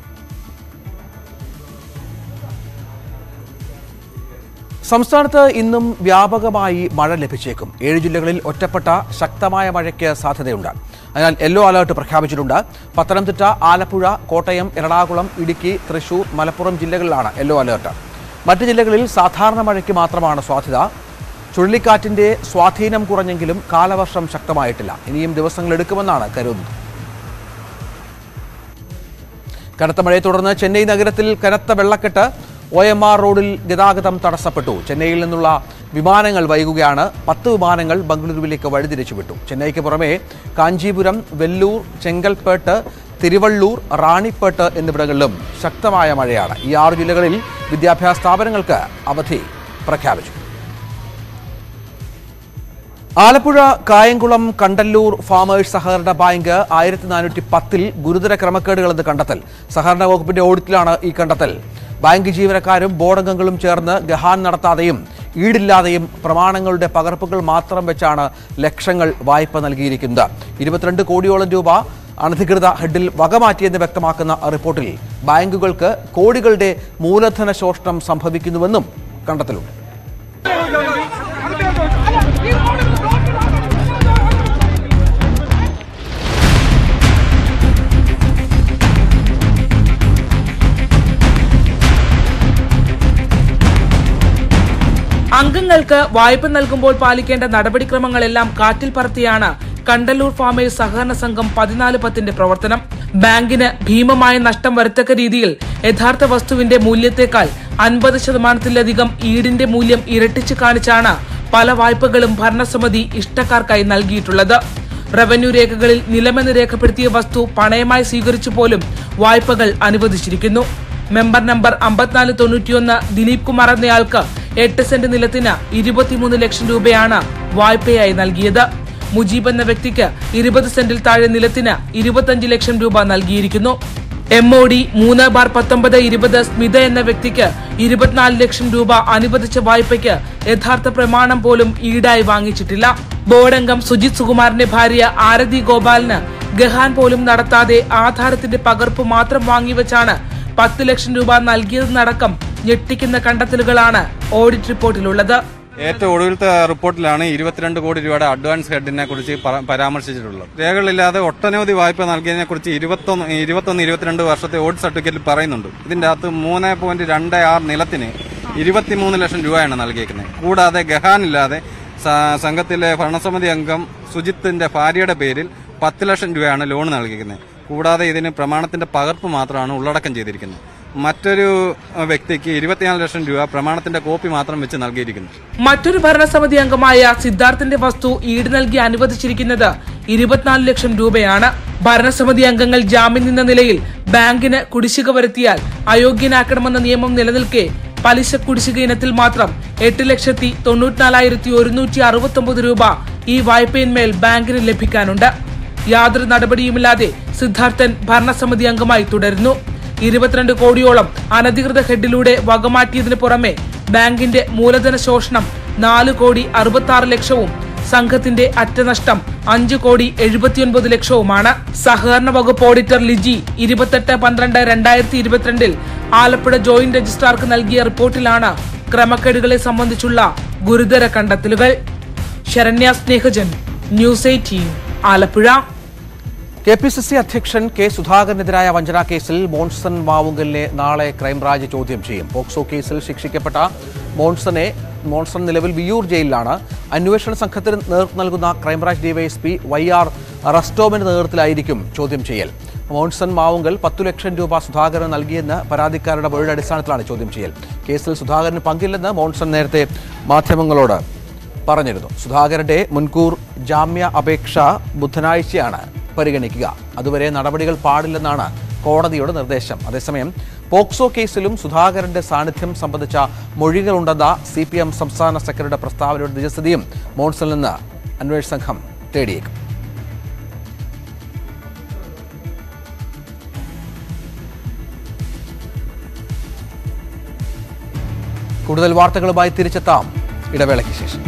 സംസ്ഥാനത്ത് ഇന്നും വ്യാപകമായി മഴ ലഭിച്ചേക്കും ഏഴ് ജില്ലകളിൽ ഒറ്റപ്പെട്ട ശക്തമായ മഴയ്ക്ക് സാധ്യതയുണ്ട് അതിനാൽ യെല്ലോ അലർട്ട് പ്രഖ്യാപിച്ചിട്ടുണ്ട് പത്തനംതിട്ട ആലപ്പുഴ കോട്ടയം എറണാകുളം ഇടുക്കി തൃശൂർ മലപ്പുറം ജില്ലകളിലാണ് യെല്ലോ അലർട്ട് മറ്റ് ജില്ലകളിൽ സാധാരണ മഴയ്ക്ക് മാത്രമാണ് സാധ്യത ചുഴലിക്കാറ്റിന്റെ സ്വാധീനം കുറഞ്ഞെങ്കിലും കാലവർഷം ശക്തമായിട്ടില്ല ഇനിയും ദിവസങ്ങൾ എടുക്കുമെന്നാണ് കരുതുന്നത് കനത്ത മഴയെ തുടർന്ന് ചെന്നൈ നഗരത്തിൽ കനത്ത വെള്ളക്കെട്ട് ഒ എം ആർ റോഡിൽ ഗതാഗതം തടസ്സപ്പെട്ടു ചെന്നൈയിൽ നിന്നുള്ള വിമാനങ്ങൾ വൈകുകയാണ് പത്ത് വിമാനങ്ങൾ ബംഗളൂരുവിലേക്ക് വഴിതിരിച്ചു വിട്ടു ചെന്നൈക്ക് പുറമെ കാഞ്ചീപുരം വെല്ലൂർ ചെങ്കൽപ്പേട്ട് തിരുവള്ളൂർ റാണിപ്പേട്ട് എന്നിവിടങ്ങളിലും ശക്തമായ മഴയാണ് ഈ ആറ് ജില്ലകളിൽ വിദ്യാഭ്യാസ സ്ഥാപനങ്ങൾക്ക് അവധി പ്രഖ്യാപിച്ചു ആലപ്പുഴ കായംകുളം കണ്ടല്ലൂർ ഫാമേഴ്സ് സഹകരണ ബാങ്ക് ആയിരത്തി നാനൂറ്റി പത്തിൽ ഗുരുതര ക്രമക്കേടുകളെന്ന് കണ്ടെത്തൽ സഹകരണ വകുപ്പിന്റെ ഓഡിറ്റിലാണ് ഈ കണ്ടെത്തൽ ബാങ്ക് ജീവനക്കാരും ബോർഡംഗങ്ങളും ചേർന്ന് ഗഹാൻ നടത്താതെയും ഈടില്ലാതെയും പ്രമാണങ്ങളുടെ പകർപ്പുകൾ മാത്രം വെച്ചാണ് ലക്ഷങ്ങൾ വായ്പ നൽകിയിരിക്കുന്നത് ഇരുപത്തിരണ്ട് കോടിയോളം രൂപ അനധികൃത ഹെഡിൽ വകമാറ്റിയെന്ന് വ്യക്തമാക്കുന്ന റിപ്പോർട്ടിൽ ബാങ്കുകൾക്ക് കോടികളുടെ മൂലധന ശോഷണം സംഭവിക്കുന്നുവെന്നും കണ്ടെത്തലുണ്ട് അംഗങ്ങൾക്ക് വായ്പ നൽകുമ്പോൾ പാലിക്കേണ്ട നടപടിക്രമങ്ങളെല്ലാം കാറ്റിൽ പറത്തിയാണ് കണ്ടല്ലൂർ ഫാമേഴ്സ് സഹകരണ സംഘം പതിനാല് പത്തിന്റെ പ്രവർത്തനം ബാങ്കിന് ഭീമമായ നഷ്ടം വരത്തക്ക രീതിയിൽ യഥാർത്ഥ വസ്തുവിന്റെ മൂല്യത്തെക്കാൾ അൻപത് ശതമാനത്തിലധികം ഈടിന്റെ മൂല്യം ഇരട്ടിച്ചു കാണിച്ചാണ് പല വായ്പകളും ഭരണസമിതി ഇഷ്ടക്കാർക്കായി നൽകിയിട്ടുള്ളത് റവന്യൂ രേഖകളിൽ നിലമെന്ന് രേഖപ്പെടുത്തിയ വസ്തു പണയമായി സ്വീകരിച്ചു പോലും വായ്പകൾ അനുവദിച്ചിരിക്കുന്നു മെമ്പർ നമ്പർ അമ്പത്തിനാല് തൊണ്ണൂറ്റിയൊന്ന് ദിലീപ് കുമാർ എന്നയാൾക്ക് എട്ട് സെന്റ് നിലത്തിന് ഇരുപത്തിമൂന്ന് ലക്ഷം രൂപയാണ് വായ്പയായി നൽകിയത് മുജീബ് എന്ന വ്യക്തിക്ക് ഇരുപത് സെന്റിൽ താഴെ നിലത്തിന് ഇരുപത്തഞ്ച് ലക്ഷം രൂപ നൽകിയിരിക്കുന്നു എം ഒ ഡി മൂന്ന് ബാർ പത്തൊമ്പത് ഇരുപത് സ്മിത എന്ന വ്യക്തിക്ക് ഇരുപത്തിനാല് ലക്ഷം രൂപ അനുവദിച്ച വായ്പയ്ക്ക് യഥാർത്ഥ പ്രമാണം പോലും ഈടായി വാങ്ങിച്ചിട്ടില്ല ബോർഡ് അംഗം സുജിത് സുകുമാറിന്റെ ഭാര്യ ആരതി ഗോപാലിന് ഗഹാൻ പോലും നടത്താതെ ആധാരത്തിന്റെ പകർപ്പ് മാത്രം വാങ്ങിവെച്ചാണ് പത്ത് ലക്ഷം രൂപ നൽകിയതെന്നടക്കം ഞെട്ടിക്കുന്ന കണ്ടെത്തലുകളാണ് ഓഡിറ്റ് റിപ്പോർട്ടിലുള്ളത് ഏറ്റവും ഒടുവിലത്തെ റിപ്പോർട്ടിലാണ് ഇരുപത്തിരണ്ട് കോടി രൂപയുടെ അഡ്വാൻസ് ഹെഡിനെ കുറിച്ച് പര- പരാമർശിച്ചിട്ടുള്ളത് രേഖകളില്ലാതെ ഒട്ടനവധി വായ്പ നൽകിയതിനെ കുറിച്ച് ഇരുപത്തൊന്ന് ഇരുപത്തൊന്ന് ഇരുപത്തിരണ്ട് വർഷത്തെ ഓഡിറ്റ് സർട്ടിഫിക്കറ്റിൽ പറയുന്നുണ്ട് ഇതിന്റെ അകത്ത് മൂന്ന് പോയിന്റ് രണ്ട് ആറ് നിലത്തിന് ഇരുപത്തിമൂന്ന് ലക്ഷം രൂപയാണ് നൽകിയിരിക്കുന്നത് കൂടാതെ ഗഹാനില്ലാതെ സ- സംഘത്തിലെ ഭരണസമിതി അംഗം സുജിത്തിന്റെ ഭാര്യയുടെ പേരിൽ പത്ത് ലക്ഷം രൂപയാണ് ലോൺ നൽകിയിരിക്കുന്നത് കൂടാതെ ഇതിന് പ്രമാണത്തിന്റെ പകർപ്പ് മാത്രമാണ് ഉള്ളടക്കം ചെയ്തിരിക്കുന്നത് മറ്റൊരു അഹ്, വ്യക്തിക്ക് ഇരുപത്തിനാല് ലക്ഷം രൂപ പ്രമാണത്തിന്റെ കോപ്പി മാത്രം വെച്ച് നൽകിയിരിക്കുന്നു മറ്റൊരു ഭരണസമിതി അംഗമായ സിദ്ധാർത്ഥിന്റെ വസ്തു ഈട് നൽകി അനുവദിച്ചിരിക്കുന്നത് ഇരുപത്തിനാല് ലക്ഷം രൂപയാണ് ഭരണസമിതി അംഗങ്ങൾ ജാമ്യം നിന്ന നിലയിൽ ബാങ്കിന് കുടിശ്ശിക വരുത്തിയാൽ അയോഗ്യനാക്കണമെന്ന നിയമം നിലനിൽക്കെ പലിശ കുടിശ്ശിക ഇനത്തിൽ മാത്രം എട്ട് ലക്ഷത്തി തൊണ്ണൂറ്റിനാലായിരത്തി ഒരുന്നൂറ്റി അറുപത്തി ഒമ്പത് രൂപ ഈ വായ്പയിന്മേൽ ബാങ്കിന് ലഭിക്കാനുണ്ട് യാതൊരു നടപടിയുമില്ലാതെ സിദ്ധാർത്ഥൻ ഭരണസമിതി അംഗമായി തുടരുന്നു ഇരുപത്തിരണ്ട് കോടിയോളം അനധികൃത ഹെഡിലൂടെ വകമാറ്റിയതിനു പുറമെ ബാങ്കിന്റെ മൂലധന ശോഷണം നാല് കോടി അറുപത്തി ആറ് ലക്ഷവും സംഘത്തിന്റെ അറ്റനഷ്ടം അഞ്ച് കോടി എഴുപത്തിയൊൻപത് ലക്ഷവുമാണ് സഹകരണ വകുപ്പ് ഓഡിറ്റർ ലിജി ഇരുപത്തെട്ട് പന്ത്രണ്ട് രണ്ടായിരത്തി ഇരുപത്തിരണ്ടിൽ ആലപ്പുഴ ജോയിന്റ് രജിസ്ട്രാർക്ക് നൽകിയ റിപ്പോർട്ടിലാണ് ക്രമക്കേടുകളെ സംബന്ധിച്ചുള്ള ഗുരുതര കണ്ടെത്തലുകൾ Saranya Snehajan news eighteen Alappuzha K P C C അധ്യക്ഷൻ കെ സുധാകരനെതിരായ വഞ്ചനാ കേസിൽ മോൺസൺ മാവുങ്കലിനെ നാളെ ക്രൈംബ്രാഞ്ച് ചോദ്യം ചെയ്യും പോക്സോ കേസിൽ ശിക്ഷിക്കപ്പെട്ട മോൺസനെ മോൺസൺ നിലവിൽ വിയൂർ ജയിലിലാണ് അന്വേഷണ സംഘത്തിന് നേതൃത്വം നൽകുന്ന ക്രൈംബ്രാഞ്ച് ഡിവൈഎസ്പി വൈ ആർ റസ്റ്റോമിന്റെ നേതൃത്വത്തിലായിരിക്കും ചോദ്യം ചെയ്യൽ മോൺസൺ മാവുങ്കൽ പത്തു ലക്ഷം രൂപ സുധാകരന് നൽകിയെന്ന് പരാതിക്കാരുടെ മൊഴിയുടെ അടിസ്ഥാനത്തിലാണ് ചോദ്യം ചെയ്യൽ കേസിൽ സുധാകരന് പങ്കില്ലെന്ന് മോൺസൺ നേരത്തെ മാധ്യമങ്ങളോട് പറഞ്ഞിരുന്നു സുധാകരന്റെ മുൻകൂർ ജാമ്യ അപേക്ഷ ബുധനാഴ്ചയാണ് പരിഗണിക്കുക അതുവരെ നടപടികൾ പാടില്ലെന്നാണ് കോടതിയുടെ നിർദ്ദേശം അതേസമയം പോക്സോ കേസിലും സുധാകരന്റെ സാന്നിധ്യം സംബന്ധിച്ച മൊഴികളുണ്ടെന്ന സി പി എം സംസ്ഥാന സെക്രട്ടറിയുടെ പ്രസ്താവനയുടെ നിജസ്ഥിതിയും മോൺസണിൽ നിന്ന് അന്വേഷണ സംഘം തേടിയേക്കും കൂടുതൽ വാർത്തകളുമായി തിരിച്ചെത്താം ഇടവേളയ്ക്ക് ശേഷം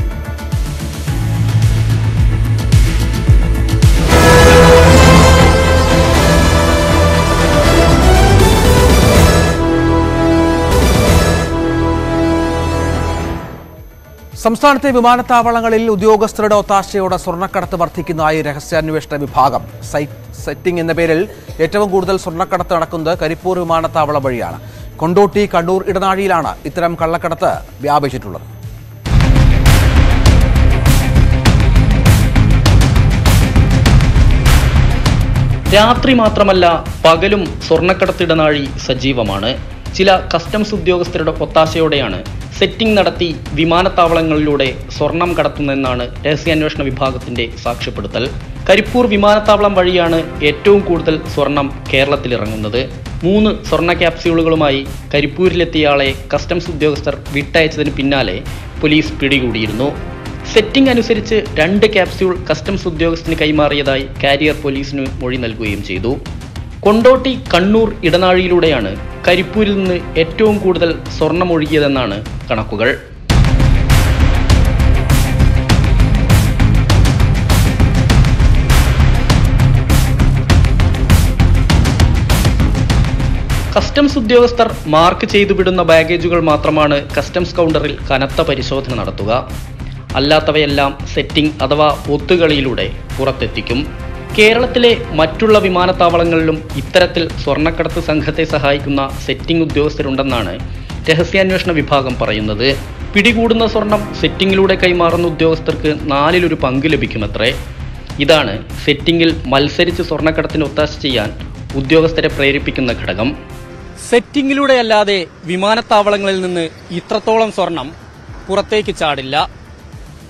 സംസ്ഥാനത്തെ വിമാനത്താവളങ്ങളിൽ ഉദ്യോഗസ്ഥരുടെ ഒത്താശയോടെ സ്വർണ്ണക്കടത്ത് വർദ്ധിക്കുന്നതായി രഹസ്യാന്വേഷണ വിഭാഗം സൈറ്റ് സെറ്റിംഗ് എന്ന പേരിൽ ഏറ്റവും കൂടുതൽ സ്വർണ്ണക്കടത്ത് നടക്കുന്നത് കരിപ്പൂർ വിമാനത്താവളം വഴിയാണ് കൊണ്ടോട്ടി കണ്ണൂർ ഇടനാഴിയിലാണ് ഇത്തരം കള്ളക്കടത്ത് വ്യാപിച്ചിട്ടുള്ളത് രാത്രി മാത്രമല്ല പകലും സ്വർണ്ണക്കടത്തിടനാഴി സജീവമാണ് ചില കസ്റ്റംസ് ഉദ്യോഗസ്ഥരുടെ ഒത്താശയോടെയാണ് സെറ്റിംഗ് നടത്തി വിമാനത്താവളങ്ങളിലൂടെ സ്വർണം കടത്തുന്നതെന്നാണ് രഹസ്യാന്വേഷണ വിഭാഗത്തിന്റെ സാക്ഷ്യപ്പെടുത്തൽ കരിപ്പൂർ വിമാനത്താവളം വഴിയാണ് ഏറ്റവും കൂടുതൽ സ്വർണം കേരളത്തിലിറങ്ങുന്നത് മൂന്ന് സ്വർണ്ണ ക്യാപ്സ്യൂളുകളുമായി കരിപ്പൂരിലെത്തിയ ആളെ കസ്റ്റംസ് ഉദ്യോഗസ്ഥർ വിട്ടയച്ചതിന് പിന്നാലെ പോലീസ് പിടികൂടിയിരുന്നു സെറ്റിംഗ് അനുസരിച്ച് രണ്ട് ക്യാപ്സ്യൂൾ കസ്റ്റംസ് ഉദ്യോഗസ്ഥന് കൈമാറിയതായി കാരിയർ പോലീസിന് മൊഴി നൽകുകയും ചെയ്തു കൊണ്ടോട്ടി കണ്ണൂർ ഇടനാഴിയിലൂടെയാണ് കരിപ്പൂരിൽ നിന്ന് ഏറ്റവും കൂടുതൽ സ്വർണമൊഴുകിയതെന്നാണ് കണക്കുകൾ കസ്റ്റംസ് ഉദ്യോഗസ്ഥർ മാർക്ക് ചെയ്തു വിടുന്ന ബാഗേജുകൾ മാത്രമാണ് കസ്റ്റംസ് കൗണ്ടറിൽ കനത്ത പരിശോധന നടത്തുക അല്ലാത്തവയെല്ലാം സെറ്റിംഗ് അഥവാ ഒത്തുകളിയിലൂടെ പുറത്തെത്തിക്കും കേരളത്തിലെ മറ്റുള്ള വിമാനത്താവളങ്ങളിലും ഇത്തരത്തിൽ സ്വർണ്ണക്കടത്ത് സംഘത്തെ സഹായിക്കുന്ന സെറ്റിംഗ് ഉദ്യോഗസ്ഥരുണ്ടെന്നാണ് രഹസ്യാന്വേഷണ വിഭാഗം പറയുന്നത് പിടികൂടുന്ന സ്വർണം സെറ്റിംഗിലൂടെ കൈമാറുന്ന ഉദ്യോഗസ്ഥർക്ക് നാലിലൊരു പങ്ക് ലഭിക്കുമത്രേ ഇതാണ് സെറ്റിംഗിൽ മത്സരിച്ച് സ്വർണ്ണക്കടത്തിന് ഒത്താശ ചെയ്യാൻ ഉദ്യോഗസ്ഥരെ പ്രേരിപ്പിക്കുന്ന ഘടകം സെറ്റിംഗിലൂടെയല്ലാതെ വിമാനത്താവളങ്ങളിൽ നിന്ന് ഇത്രത്തോളം സ്വർണം പുറത്തേക്ക് ചാടില്ല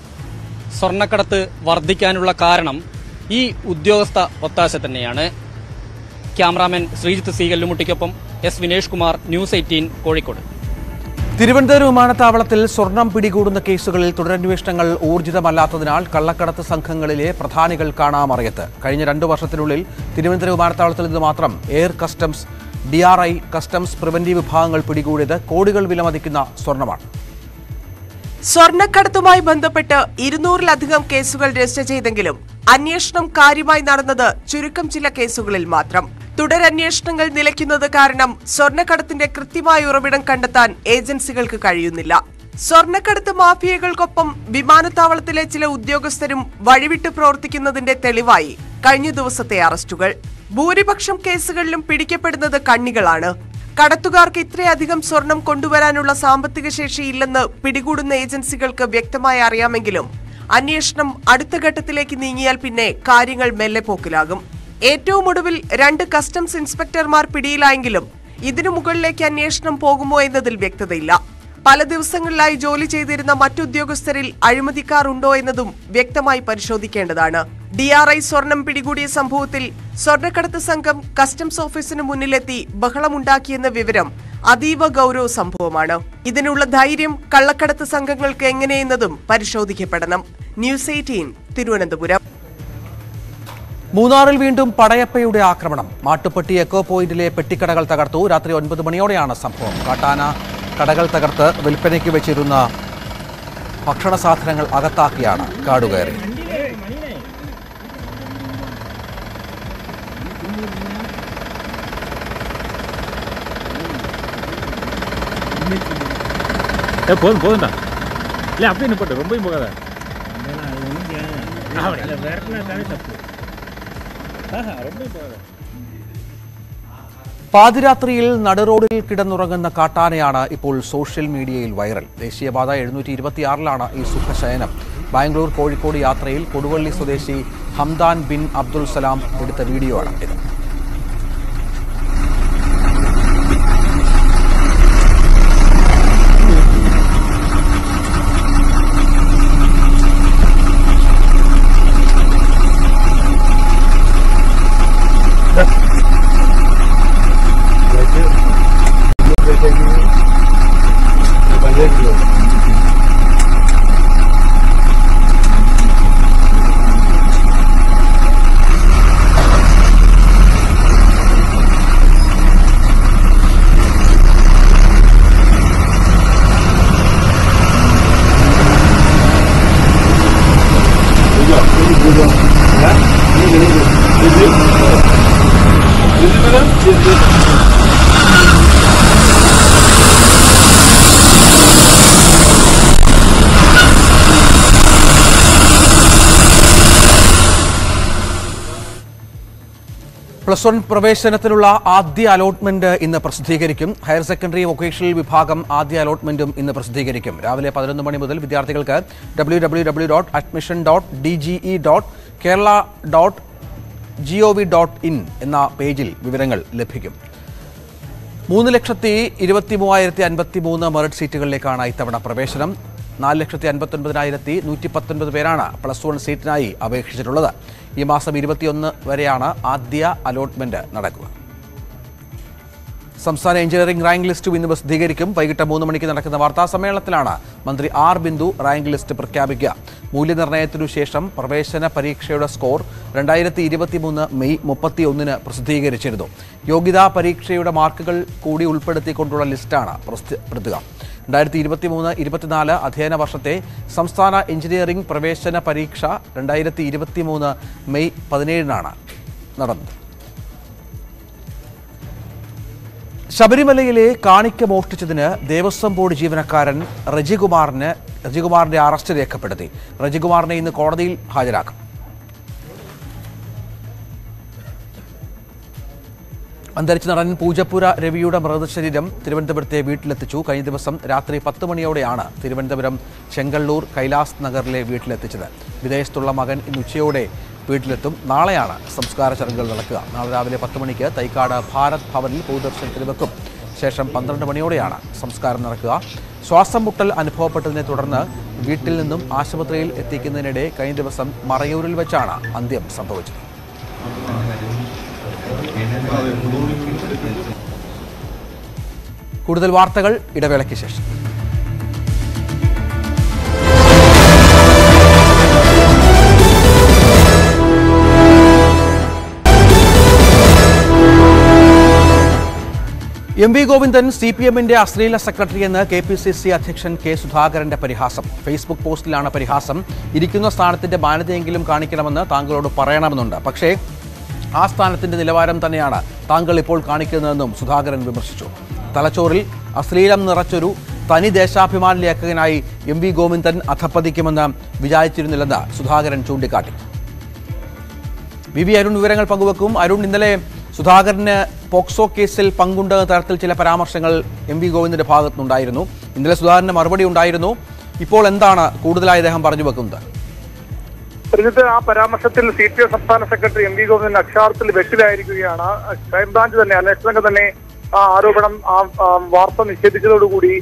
സ്വർണ്ണക്കടത്ത് വർദ്ധിക്കാനുള്ള കാരണം ഈ ഉദ്യോഗസ്ഥ ഒത്താശ തന്നെയാണ് ക്യാമറാമാൻ ശ്രീജിത്ത് സി കല്ലുമുട്ടിക്കൊപ്പം S Vinesh Kumar news eighteen Kozhikode Thiruvananthapuram വിമാനത്താവളത്തിൽ സ്വർണം പിടികൂടുന്ന കേസുകളിൽ തുടരന്വേഷണങ്ങൾ ഊർജിതമല്ലാത്തതിനാൽ കള്ളക്കടത്ത് സംഘങ്ങളിലെ പ്രധാനികൾ കാണാമറിയത്ത് കഴിഞ്ഞ രണ്ടു വർഷത്തിനുള്ളിൽ തിരുവനന്തപുരം വിമാനത്താവളത്തിൽ നിന്ന് മാത്രം air customs D R I customs preventive വിഭാഗങ്ങൾ പിടികൂടിയത് കോടികൾ വിലമതിക്കുന്ന സ്വർണമാണ് സ്വർണ്ണക്കടത്തുമായി ബന്ധപ്പെട്ട് ഇരുന്നൂറിലധികം കേസുകൾ രജിസ്റ്റർ ചെയ്തെങ്കിലും അന്വേഷണം കാര്യമായി നടന്നത് ചുരുക്കം ചില കേസുകളിൽ മാത്രം തുടരന്വേഷണങ്ങൾ നിലയ്ക്കുന്നത് കാരണം സ്വർണ്ണക്കടത്തിന്റെ കൃത്യമായ ഉറവിടം കണ്ടെത്താൻ ഏജൻസികൾക്ക് കഴിയുന്നില്ല സ്വർണ്ണക്കടത്ത് മാഫിയകൾക്കൊപ്പം വിമാനത്താവളത്തിലെ ചില ഉദ്യോഗസ്ഥരും വഴിവിട്ട് പ്രവർത്തിക്കുന്നതിന്റെ തെളിവായി കഴിഞ്ഞ ദിവസത്തെ അറസ്റ്റുകൾ ഭൂരിപക്ഷം കേസുകളിലും പിടിക്കപ്പെടുന്നത് കണ്ണികളാണ് കടത്തുകാർക്ക് ഇത്രയധികം സ്വർണം കൊണ്ടുവരാനുള്ള സാമ്പത്തിക ശേഷിയില്ലെന്ന് പിടികൂടുന്ന ഏജൻസികൾക്ക് വ്യക്തമായി അറിയാമെങ്കിലും അന്വേഷണം അടുത്ത ഘട്ടത്തിലേക്ക് നീങ്ങിയാൽ പിന്നെ കാര്യങ്ങൾ മെല്ലെ പോക്കിലാകും ഏറ്റവും ഒടുവിൽ രണ്ട് കസ്റ്റംസ് ഇൻസ്പെക്ടർമാർ പിടിയിലായെങ്കിലും ഇതിനു മുകളിലേക്ക് അന്വേഷണം പോകുമോ എന്നതിൽ വ്യക്തതയില്ല പല ദിവസങ്ങളിലായി ജോലി ചെയ്തിരുന്ന മറ്റുദ്യോഗസ്ഥരിൽ അഴിമതിക്കാർ ഉണ്ടോ എന്നതും വ്യക്തമായി പരിശോധിക്കേണ്ടതാണ് ഡി ആർ ഐ സ്വർണം പിടികൂടിയ സംഭവത്തിൽ സ്വർണ്ണക്കടത്ത് സംഘം കസ്റ്റംസ് ഓഫീസിന് മുന്നിലെത്തി ബഹളമുണ്ടാക്കിയെന്ന വിവരം അതീവ ഗൗരവ സംഭവമാണ് ഇതിനുള്ള ധൈര്യം കള്ളക്കടത്ത് സംഘങ്ങൾക്ക് എങ്ങനെയെന്നതും പരിശോധിക്കപ്പെടണം ന്യൂസ് എയ്റ്റീൻ തിരുവനന്തപുരം മൂന്നാറിൽ വീണ്ടും പടയപ്പയുടെ ആക്രമണം മാട്ടുപ്പെട്ടി എക്കോ പോയിന്റിലെ പെട്ടിക്കടകൾ തകർത്തു രാത്രി ഒൻപത് മണിയോടെയാണ് സംഭവം കാട്ടാന കടകൾ തകർത്ത് വിൽപ്പനയ്ക്ക് വെച്ചിരുന്ന ഭക്ഷണ സാധനങ്ങൾ അകത്താക്കിയാണ് കാടുകയറി ஏ போதும் போதும்டா இல்லை அப்படியே நிப்பட்டு ரொம்பவும் போகாத ரொம்பவும் போகாத പാതിരാത്രിയിൽ നടുറോഡിൽ കിടന്നുറങ്ങുന്ന കാട്ടാനയാണ് ഇപ്പോൾ സോഷ്യൽ മീഡിയയിൽ വൈറൽ ദേശീയപാത എഴുന്നൂറ്റി ഇരുപത്തിയാറിലാണ് ഈ സുഖശയനം ബാംഗ്ലൂർ കോഴിക്കോട് യാത്രയിൽ കൊടുവള്ളി സ്വദേശി ഹംദാൻ ബിൻ അബ്ദുൽ സലാം എടുത്ത വീഡിയോ ആണ് ഇത് പ്ലസ് വൺ പ്രവേശനത്തിനുള്ള ആദ്യ അലോട്ട്മെന്റ് ഇന്ന് പ്രസിദ്ധീകരിക്കും ഹയർ സെക്കൻഡറി വൊക്കേഷണൽ വിഭാഗം ആദ്യ അലോട്ട്മെന്റും ഇന്ന് പ്രസിദ്ധീകരിക്കും രാവിലെ പതിനൊന്ന് മണി മുതൽ വിദ്യാർത്ഥികൾക്ക് W W W dot admission dot D G E dot Kerala dot G O V dot in എന്ന പേജിൽ വിവരങ്ങൾ ലഭിക്കും മൂന്ന് ലക്ഷത്തി ഇരുപത്തി മൂവായിരത്തി അൻപത്തി മൂന്ന് മെറിറ്റ് സീറ്റുകളിലേക്കാണ് ഇത്തവണ പ്രവേശനം നാല് ലക്ഷത്തി അൻപത്തൊൻപതിനായിരത്തി നൂറ്റി പത്തൊൻപത് പേരാണ് പ്ലസ് വൺ സീറ്റിനായി അപേക്ഷിച്ചിട്ടുള്ളത് ഈ മാസം ഇരുപത്തിയൊന്ന് വരെയാണ് ആദ്യ അലോട്ട്മെന്റ് നടക്കുക സംസ്ഥാന എഞ്ചിനീയറിംഗ് റാങ്ക് ലിസ്റ്റും ഇന്ന് പ്രസിദ്ധീകരിക്കും വൈകിട്ട് മൂന്ന് മണിക്ക് നടക്കുന്ന വാർത്താ സമ്മേളനത്തിലാണ് മന്ത്രി ആർ ബിന്ദു റാങ്ക് ലിസ്റ്റ് പ്രഖ്യാപിക്കുക മൂല്യനിർണ്ണയത്തിനു ശേഷം പ്രവേശന പരീക്ഷയുടെ സ്കോർ രണ്ടായിരത്തി ഇരുപത്തിമൂന്ന് മെയ് മുപ്പത്തി ഒന്നിന് പ്രസിദ്ധീകരിച്ചിരുന്നു യോഗ്യതാ പരീക്ഷയുടെ മാർക്കുകൾ കൂടി ഉൾപ്പെടുത്തിക്കൊണ്ടുള്ള ലിസ്റ്റാണ് പ്രസിദ്ധപ്പെടുത്തുക രണ്ടായിരത്തി ഇരുപത്തി മൂന്ന് ഇരുപത്തിനാല് അധ്യയന വർഷത്തെ സംസ്ഥാന എഞ്ചിനീയറിംഗ് പ്രവേശന പരീക്ഷ രണ്ടായിരത്തി ഇരുപത്തി മൂന്ന് മെയ് പതിനേഴിനാണ് നടന്നത് ശബരിമലയിലെ കാണിക്ക മോഷ്ടിച്ചതിന് ദേവസ്വം ബോർഡ് ജീവനക്കാരൻ റജികുമാറിന് റജികുമാറിന്റെ അറസ്റ്റ് രേഖപ്പെടുത്തി റജികുമാറിനെ ഇന്ന് കോടതിയിൽ ഹാജരാക്കും അന്തരിച്ച നടൻ പൂജപ്പുര രവിയുടെ മൃതശരീരം തിരുവനന്തപുരത്തെ വീട്ടിലെത്തിച്ചു കഴിഞ്ഞ ദിവസം രാത്രി പത്ത് മണിയോടെയാണ് തിരുവനന്തപുരം ചെങ്കള്ളൂർ കൈലാസ് നഗറിലെ വീട്ടിലെത്തിച്ചത് വിദേശത്തുള്ള മകൻ ഇന്ന് ഉച്ചയോടെ വീട്ടിലെത്തും നാളെയാണ് സംസ്കാര ചടങ്ങുകൾ നടക്കുക നാളെ രാവിലെ പത്ത് മണിക്ക് തൈക്കാട് ഭാരത് ഭവനിൽ പൊതുദർശനത്തിന് വെക്കും ശേഷം പന്ത്രണ്ട് മണിയോടെയാണ് സംസ്കാരം നടക്കുക ശ്വാസം മുട്ടൽ അനുഭവപ്പെട്ടതിനെ തുടർന്ന് വീട്ടിൽ നിന്നും ആശുപത്രിയിൽ എത്തിക്കുന്നതിനിടെ കഴിഞ്ഞ ദിവസം മറയൂരിൽ വെച്ചാണ് അന്ത്യം സംഭവിച്ചത് കൂടുതൽ വാർത്തകൾ ഇടവേളയ്ക്ക് ശേഷം M V Govindan C P എമ്മിന്റെ അശ്ലീല സെക്രട്ടറി എന്ന് കെ പി സി സി അധ്യക്ഷൻ കെ സുധാകരന്റെ പരിഹാസം ഫേസ്ബുക്ക് പോസ്റ്റിലാണ് പരിഹാസം ഇരിക്കുന്ന സ്ഥാനത്തിന്റെ മാന്യതയെങ്കിലും കാണിക്കണമെന്ന് താങ്കളോട് പറയണമെന്നുണ്ട് പക്ഷേ ആ സ്ഥാനത്തിന്റെ നിലവാരം തന്നെയാണ് താങ്കൾ ഇപ്പോൾ കാണിക്കുന്നതെന്നും സുധാകരൻ വിമർശിച്ചു തലച്ചോറിൽ അശ്ലീലം നിറച്ചൊരു തനി ദേശാഭിമാന ലേഖകനായി എം വി ഗോവിന്ദൻ അധപ്പതിക്കുമെന്ന് വിചാരിച്ചിരുന്നില്ലെന്ന് സുധാകരൻ ചൂണ്ടിക്കാട്ടി വി വി അരുൺ വിവരങ്ങൾ പങ്കുവെക്കും അരുൺ ഇന്നലെ സുധാകരന് പോക്സോ കേസിൽ പങ്കുണ്ട് എന്ന തരത്തിൽ ചില പരാമർശങ്ങൾ എം വി ഗോവിന്ദന്റെ ഭാഗത്തുനിന്നുണ്ടായിരുന്നു ഇന്നലെ സുധാകരന് മറുപടി ഉണ്ടായിരുന്നു ഇപ്പോൾ എന്താണ് കൂടുതലായി അദ്ദേഹം പറഞ്ഞു വെക്കുന്നത് ശ്രീജിത്ത് ആ പരാമർശത്തിൽ സി പി എം സംസ്ഥാന സെക്രട്ടറി എം വി ഗോവിന്ദൻ അക്ഷാർത്ഥത്തിൽ വെട്ടിലായിരിക്കുകയാണ് ക്രൈംബ്രാഞ്ച് തന്നെ അന്വേഷണ സംഘം തന്നെ ആ ആരോപണം ആ ആ വാർത്ത നിഷേധിച്ചതോടുകൂടി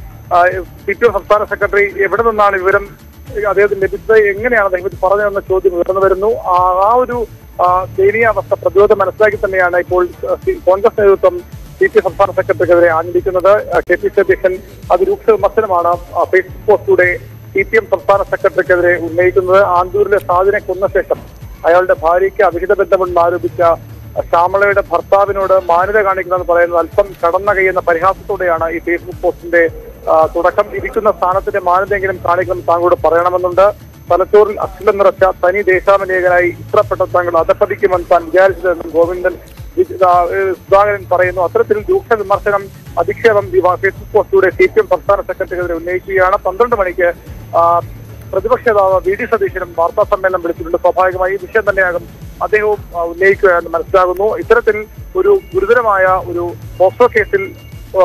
സി പി എം സംസ്ഥാന സെക്രട്ടറി എവിടെ നിന്നാണ് വിവരം അദ്ദേഹത്തിന് ലഭിച്ചത് എങ്ങനെയാണ് അദ്ദേഹം ഇത് പറഞ്ഞതെന്ന ചോദ്യം ഉയർന്നു വരുന്നു ആ ആ ഒരു ആ, ദയനീയാവസ്ഥ പ്രതിരോധം മനസ്സിലാക്കി തന്നെയാണ് ഇപ്പോൾ ആ, സി- കോൺഗ്രസ് നേതൃത്വം സി പി സംസ്ഥാന സെക്രട്ടറിക്കെതിരെ ആഞ്ഞടിക്കുന്നത് കെ പി സി അധ്യക്ഷൻ അതിരൂക്ഷ വിമർശനമാണ് ആ, ഫേസ്ബുക്ക് പോസ്റ്റിലൂടെ സി പി എം സംസ്ഥാന സെക്രട്ടറിക്കെതിരെ ഉന്നയിക്കുന്നത് ആന്തൂരിലെ സാദിനെ കൊന്ന ശേഷം അയാളുടെ ഭാര്യയ്ക്ക് അവിഹിത ബന്ധമുണ്ടെന്ന് ആരോപിച്ച ശ്യാമളയുടെ ഭർത്താവിനോട് മാന്യത കാണിക്കണമെന്ന് പറയുന്നത് അല്പം കടന്ന കൈയെന്ന പരിഹാസത്തോടെയാണ് ഈ ഫേസ്ബുക്ക് പോസ്റ്റിന്റെ ആ, തുടക്കം ഇരിക്കുന്ന സ്ഥാനത്തിന്റെ മാന്യതയെങ്കിലും കാണിക്കണം താങ്കളോട് പറയണമെന്നുണ്ട് തലച്ചോറിൽ അക്ഷരം നിറച്ച തനി ദേശാമലേഖനായി ഇഷ്ടപ്പെട്ട താങ്കൾ അധപ്പതിക്കുമെന്ന് താൻ വിചാരിച്ചതെന്നും ഗോവിന്ദൻ വി- ആ, ഏഹ് സുധാകരൻ പറയുന്നു അത്തരത്തിൽ രൂക്ഷ വിമർശനം അധിക്ഷേപം ഈ വാ- ഫേസ്ബുക്ക് പോസ്റ്റിലൂടെ സി പി എം സംസ്ഥാന സെക്രട്ടറിക്കെതിരെ ഉന്നയിക്കുകയാണ് പന്ത്രണ്ട് മണിക്ക് ആ, പ്രതിപക്ഷ നേതാവ് വി ഡി സതീശനും വാർത്താ സമ്മേളനം വിളിച്ചിട്ടുണ്ട് സ്വാഭാവികമായി ഈ വിഷയം തന്നെയാകും അദ്ദേഹവും ആ, ഉന്നയിക്കുക എന്ന് മനസ്സിലാകുന്നു ഇത്തരത്തിൽ ഒരു ഗുരുതരമായ ഒരു പോക്സോ കേസിൽ ആ,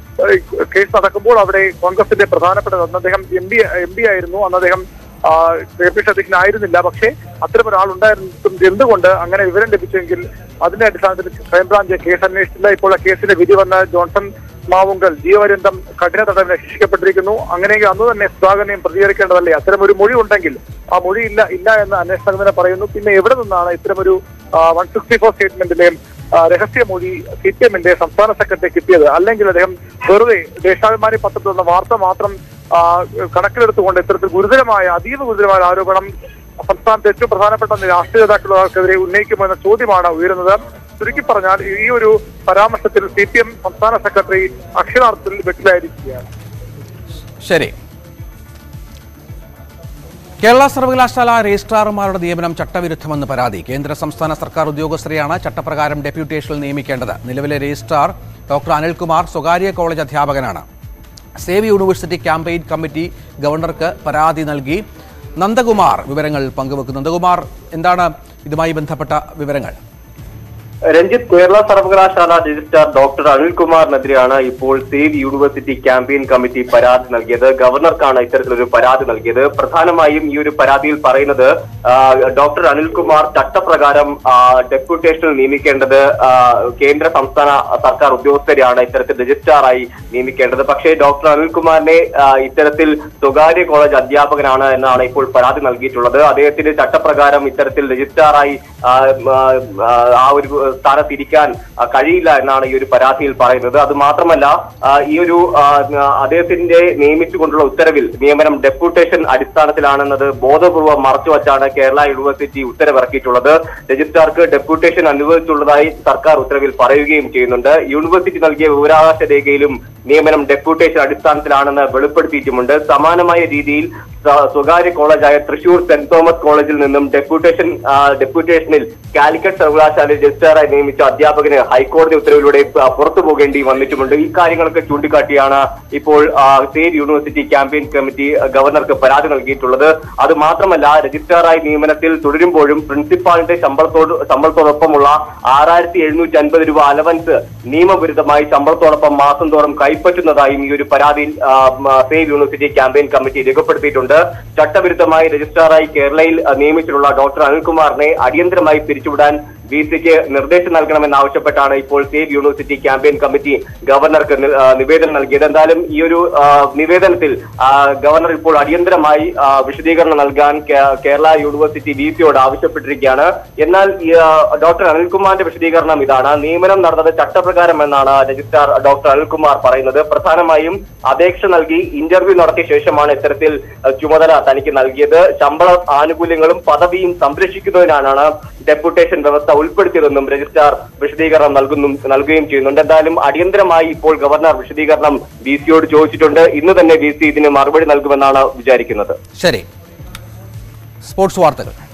ഏഹ് കേസ് നടക്കുമ്പോൾ അവിടെ കോൺഗ്രസിന്റെ പ്രധാനപ്പെട്ട അന്ന് അദ്ദേഹം എം പി എം പി ആയിരുന്നു അന്ന് അദ്ദേഹം ആ, കെ പി സി അധ്യക്ഷനായിരുന്നില്ല പക്ഷേ അത്തരം ഒരാൾ ഉണ്ടായിരുന്നിട്ടും എന്തുകൊണ്ട് അങ്ങനെ വിവരം ലഭിച്ചെങ്കിൽ അതിന്റെ അടിസ്ഥാനത്തിൽ ക്രൈംബ്രാഞ്ച് കേസ് അന്വേഷിച്ചില്ല ഇപ്പോൾ ആ കേസിന്റെ വിധി വന്ന ജോൺസൺ മാവുങ്കൽ ജീവപര്യന്തം കഠിന തടവിന് ശിക്ഷിക്കപ്പെട്ടിരിക്കുന്നു അങ്ങനെയെങ്കിൽ അന്ന് തന്നെ സുധാകരനെയും പ്രതികരിക്കേണ്ടതല്ലേ അത്തരം ഒരു മൊഴി ഉണ്ടെങ്കിൽ ആ മൊഴി ഇല്ല ഇല്ല എന്ന് അന്വേഷണ സംഘടന പറയുന്നു പിന്നെ എവിടെ നിന്നാണ് ഇത്തരമൊരു വൺ സിക്സ്റ്റി ഫോർ സ്റ്റേറ്റ്മെന്റിലെ ആ, രഹസ്യമൊഴി സി പി എമ്മിന്റെ സംസ്ഥാന സെക്രട്ടറി കിട്ടിയത് അല്ലെങ്കിൽ അദ്ദേഹം വെറുതെ ദേശാഭിമാനി പത്രത്തിൽ വന്ന വാർത്ത മാത്രം ആ, കണക്കിലെടുത്തുകൊണ്ട് ഇത്തരത്തിൽ ഗുരുതരമായ അതീവ ഗുരുതരമായ ആരോപണം സംസ്ഥാനത്തെ ഏറ്റവും പ്രധാനപ്പെട്ട രാഷ്ട്രീയ നേതാക്കളുടെ ഉന്നയിക്കുമോ എന്ന ചോദ്യമാണ് ഉയരുന്നത് ചുരുക്കി പറഞ്ഞാൽ ഈ ഒരു പരാമർശത്തിൽ സി പി എം സംസ്ഥാന സെക്രട്ടറി അക്ഷരാർത്ഥത്തിൽ വെട്ടിലായിരിക്കുകയാണ് ശരി കേരള സർവകലാശാല രജിസ്ട്രാർമാരുടെ നിയമനം ചട്ടവിരുദ്ധമെന്ന് പരാതി കേന്ദ്ര സംസ്ഥാന സർക്കാർ ഉദ്യോഗസ്ഥരെയാണ് ചട്ടപ്രകാരം ഡെപ്യൂട്ടേഷനിൽ നിയമിക്കേണ്ടത് നിലവിലെ രജിസ്ട്രാർ ഡോക്ടർ അനിൽകുമാർ സ്വകാര്യ കോളേജ് അധ്യാപകനാണ് സേവ് യൂണിവേഴ്സിറ്റി ക്യാമ്പയിൻ കമ്മിറ്റി ഗവർണർക്ക് പരാതി നൽകി നന്ദകുമാർ വിവരങ്ങൾ പങ്കുവെക്കുന്നു നന്ദകുമാർ എന്താണ് ഇതുമായി ബന്ധപ്പെട്ട വിവരങ്ങൾ രഞ്ജിത്ത് കേരള സർവകലാശാല രജിസ്ട്രാർ ഡോക്ടർ അനിൽകുമാറിനെതിരെയാണ് ഇപ്പോൾ സേവ് യൂണിവേഴ്സിറ്റി ക്യാമ്പയിൻ കമ്മിറ്റി പരാതി നൽകിയത് ഗവർണർക്കാണ് ഇത്തരത്തിലൊരു പരാതി നൽകിയത് പ്രധാനമായും ഈ ഒരു പരാതിയിൽ പറയുന്നത് ആ, ഡോക്ടർ അനിൽകുമാർ ചട്ടപ്രകാരം ആ, ഡെപ്യൂട്ടേഷനിൽ നിയമിക്കേണ്ടത് ആ, കേന്ദ്ര സംസ്ഥാന സർക്കാർ ഉദ്യോഗസ്ഥരെയാണ് ഇത്തരത്തിൽ രജിസ്ട്രാറായി നിയമിക്കേണ്ടത് പക്ഷേ ഡോക്ടർ അനിൽകുമാറിനെ ആ, ഇത്തരത്തിൽ സ്വകാര്യ കോളേജ് അധ്യാപകനാണ് എന്നാണ് ഇപ്പോൾ പരാതി നൽകിയിട്ടുള്ളത് അദ്ദേഹത്തിന് ചട്ടപ്രകാരം ഇത്തരത്തിൽ രജിസ്ട്രാറായി ആ, ആ, ആ ഒരു സ്ഥാനത്തിരിക്കാൻ ആ, കഴിയില്ല എന്നാണ് ഈ ഒരു പരാതിയിൽ പറയുന്നത് അത് മാത്രമല്ല ആ, ഈ ഒരു ആ, അദ്ദേഹത്തിന്റെ നിയമിച്ചുകൊണ്ടുള്ള ഉത്തരവിൽ നിയമനം ഡെപ്യൂട്ടേഷൻ അടിസ്ഥാനത്തിലാണെന്നത് ബോധപൂർവ്വം മറച്ചുവച്ചാണ് കേരള യൂണിവേഴ്സിറ്റി ഉത്തരവിറക്കിയിട്ടുള്ളത് രജിസ്ട്രാർക്ക് ഡെപ്യൂട്ടേഷൻ അനുവദിച്ചുള്ളതായി സർക്കാർ ഉത്തരവിൽ പറയുകയും ചെയ്യുന്നുണ്ട് യൂണിവേഴ്സിറ്റി നൽകിയ വിവരാവകാശ രേഖയിലും നിയമനം ഡെപ്യൂട്ടേഷൻ അടിസ്ഥാനത്തിലാണെന്ന് വെളിപ്പെടുത്തിയിട്ടുമുണ്ട് സമാനമായ രീതിയിൽ സ്വ- സ്വകാര്യ കോളേജായ തൃശൂർ സെന്റ് തോമസ് കോളേജിൽ നിന്നും ഡെപ്യൂട്ടേഷൻ ആ, ഡെപ്യൂട്ടേഷനിൽ കാലിക്കറ്റ് സർവകലാശാലയിൽ രജിസ്ട്രാറായി നിയമിച്ച അധ്യാപകന് ഹൈക്കോടതി ഉത്തരവിലൂടെ ആ, പുറത്തു പോകേണ്ടി വന്നിട്ടുമുണ്ട് ഈ കാര്യങ്ങളൊക്കെ ചൂണ്ടിക്കാട്ടിയാണ് ഇപ്പോൾ ആ, സേവ് യൂണിവേഴ്സിറ്റി ക്യാമ്പയിൻ കമ്മിറ്റി ആ, ഗവർണർക്ക് പരാതി നൽകിയിട്ടുള്ളത് അത് മാത്രമല്ല രജിസ്ട്രാറായി നിയമനത്തിൽ തുടരുമ്പോഴും പ്രിൻസിപ്പാളിന്റെ ശമ്പളത്തോട് ശമ്പളത്തോടൊപ്പമുള്ള ആറായിരത്തി എഴുന്നൂറ്റി അൻപത് രൂപ അലവൻസ് നിയമവിരുദ്ധമായി ശമ്പളത്തോടൊപ്പം മാസം തോറും കൈപ്പറ്റുന്നതായും ഈ ഒരു പരാതിയിൽ ആ, മ, സേവ് യൂണിവേഴ്സിറ്റി ക്യാമ്പയിൻ കമ്മിറ്റി രേഖപ്പെടുത്തിയിട്ടുണ്ട് ചട്ടവിരുദ്ധമായി രജിസ്ട്രാറായി കേരളയിൽ ആ, നിയമിച്ചിട്ടുള്ള ഡോക്ടർ അനിൽകുമാറിനെ അടിയന്തരമായി പിരിച്ചുവിടാൻ വി സിക്ക് നിർദ്ദേശം നൽകണമെന്നാവശ്യപ്പെട്ടാണ് ഇപ്പോൾ സേവ് യൂണിവേഴ്സിറ്റി ക്യാമ്പയിൻ കമ്മിറ്റി ഗവർണർക്ക് നി- ആ, നിവേദനം നൽകിയത് എന്തായാലും ഈ ഒരു ആ, നിവേദനത്തിൽ ആ, ഗവർണർ ഇപ്പോൾ അടിയന്തരമായി ആ, വിശദീകരണം നൽകാൻ കേ- കേരള യൂണിവേഴ്സിറ്റി വി സിയോട് ആവശ്യപ്പെട്ടിരിക്കുകയാണ് എന്നാൽ ഈ, ആ, ഡോക്ടർ അനിൽകുമാറിന്റെ വിശദീകരണം ഇതാണ് നിയമനം നടന്നത് ചട്ടപ്രകാരം എന്നാണ് രജിസ്ട്രാർ ഡോക്ടർ അനിൽകുമാർ പറയുന്നത് പ്രധാനമായും അപേക്ഷ നൽകി ഇന്റർവ്യൂ നടത്തിയ ശേഷമാണ് ഇത്തരത്തിൽ ആ, ചുമതല തനിക്ക് നൽകിയത് ശമ്പള ആനുകൂല്യങ്ങളും പദവിയും സംരക്ഷിക്കുന്നതിനാണ് ഡെപ്യൂട്ടേഷൻ വ്യവസ്ഥ ഉൾപ്പെടുത്തിയതെന്നും രജിസ്ട്രാർ വിശദീകരണം നൽകുന്നു നൽകുകയും ചെയ്യുന്നുണ്ട് എന്തായാലും അടിയന്തരമായി ഇപ്പോൾ ഗവർണർ വിശദീകരണം വി സിയോട് ചോദിച്ചിട്ടുണ്ട് ഇന്ന് തന്നെ വി സി ഇതിന് മറുപടി നൽകുമെന്നാണ് വിചാരിക്കുന്നത് ശരി സ്പോർട്സ് വാർത്തകൾ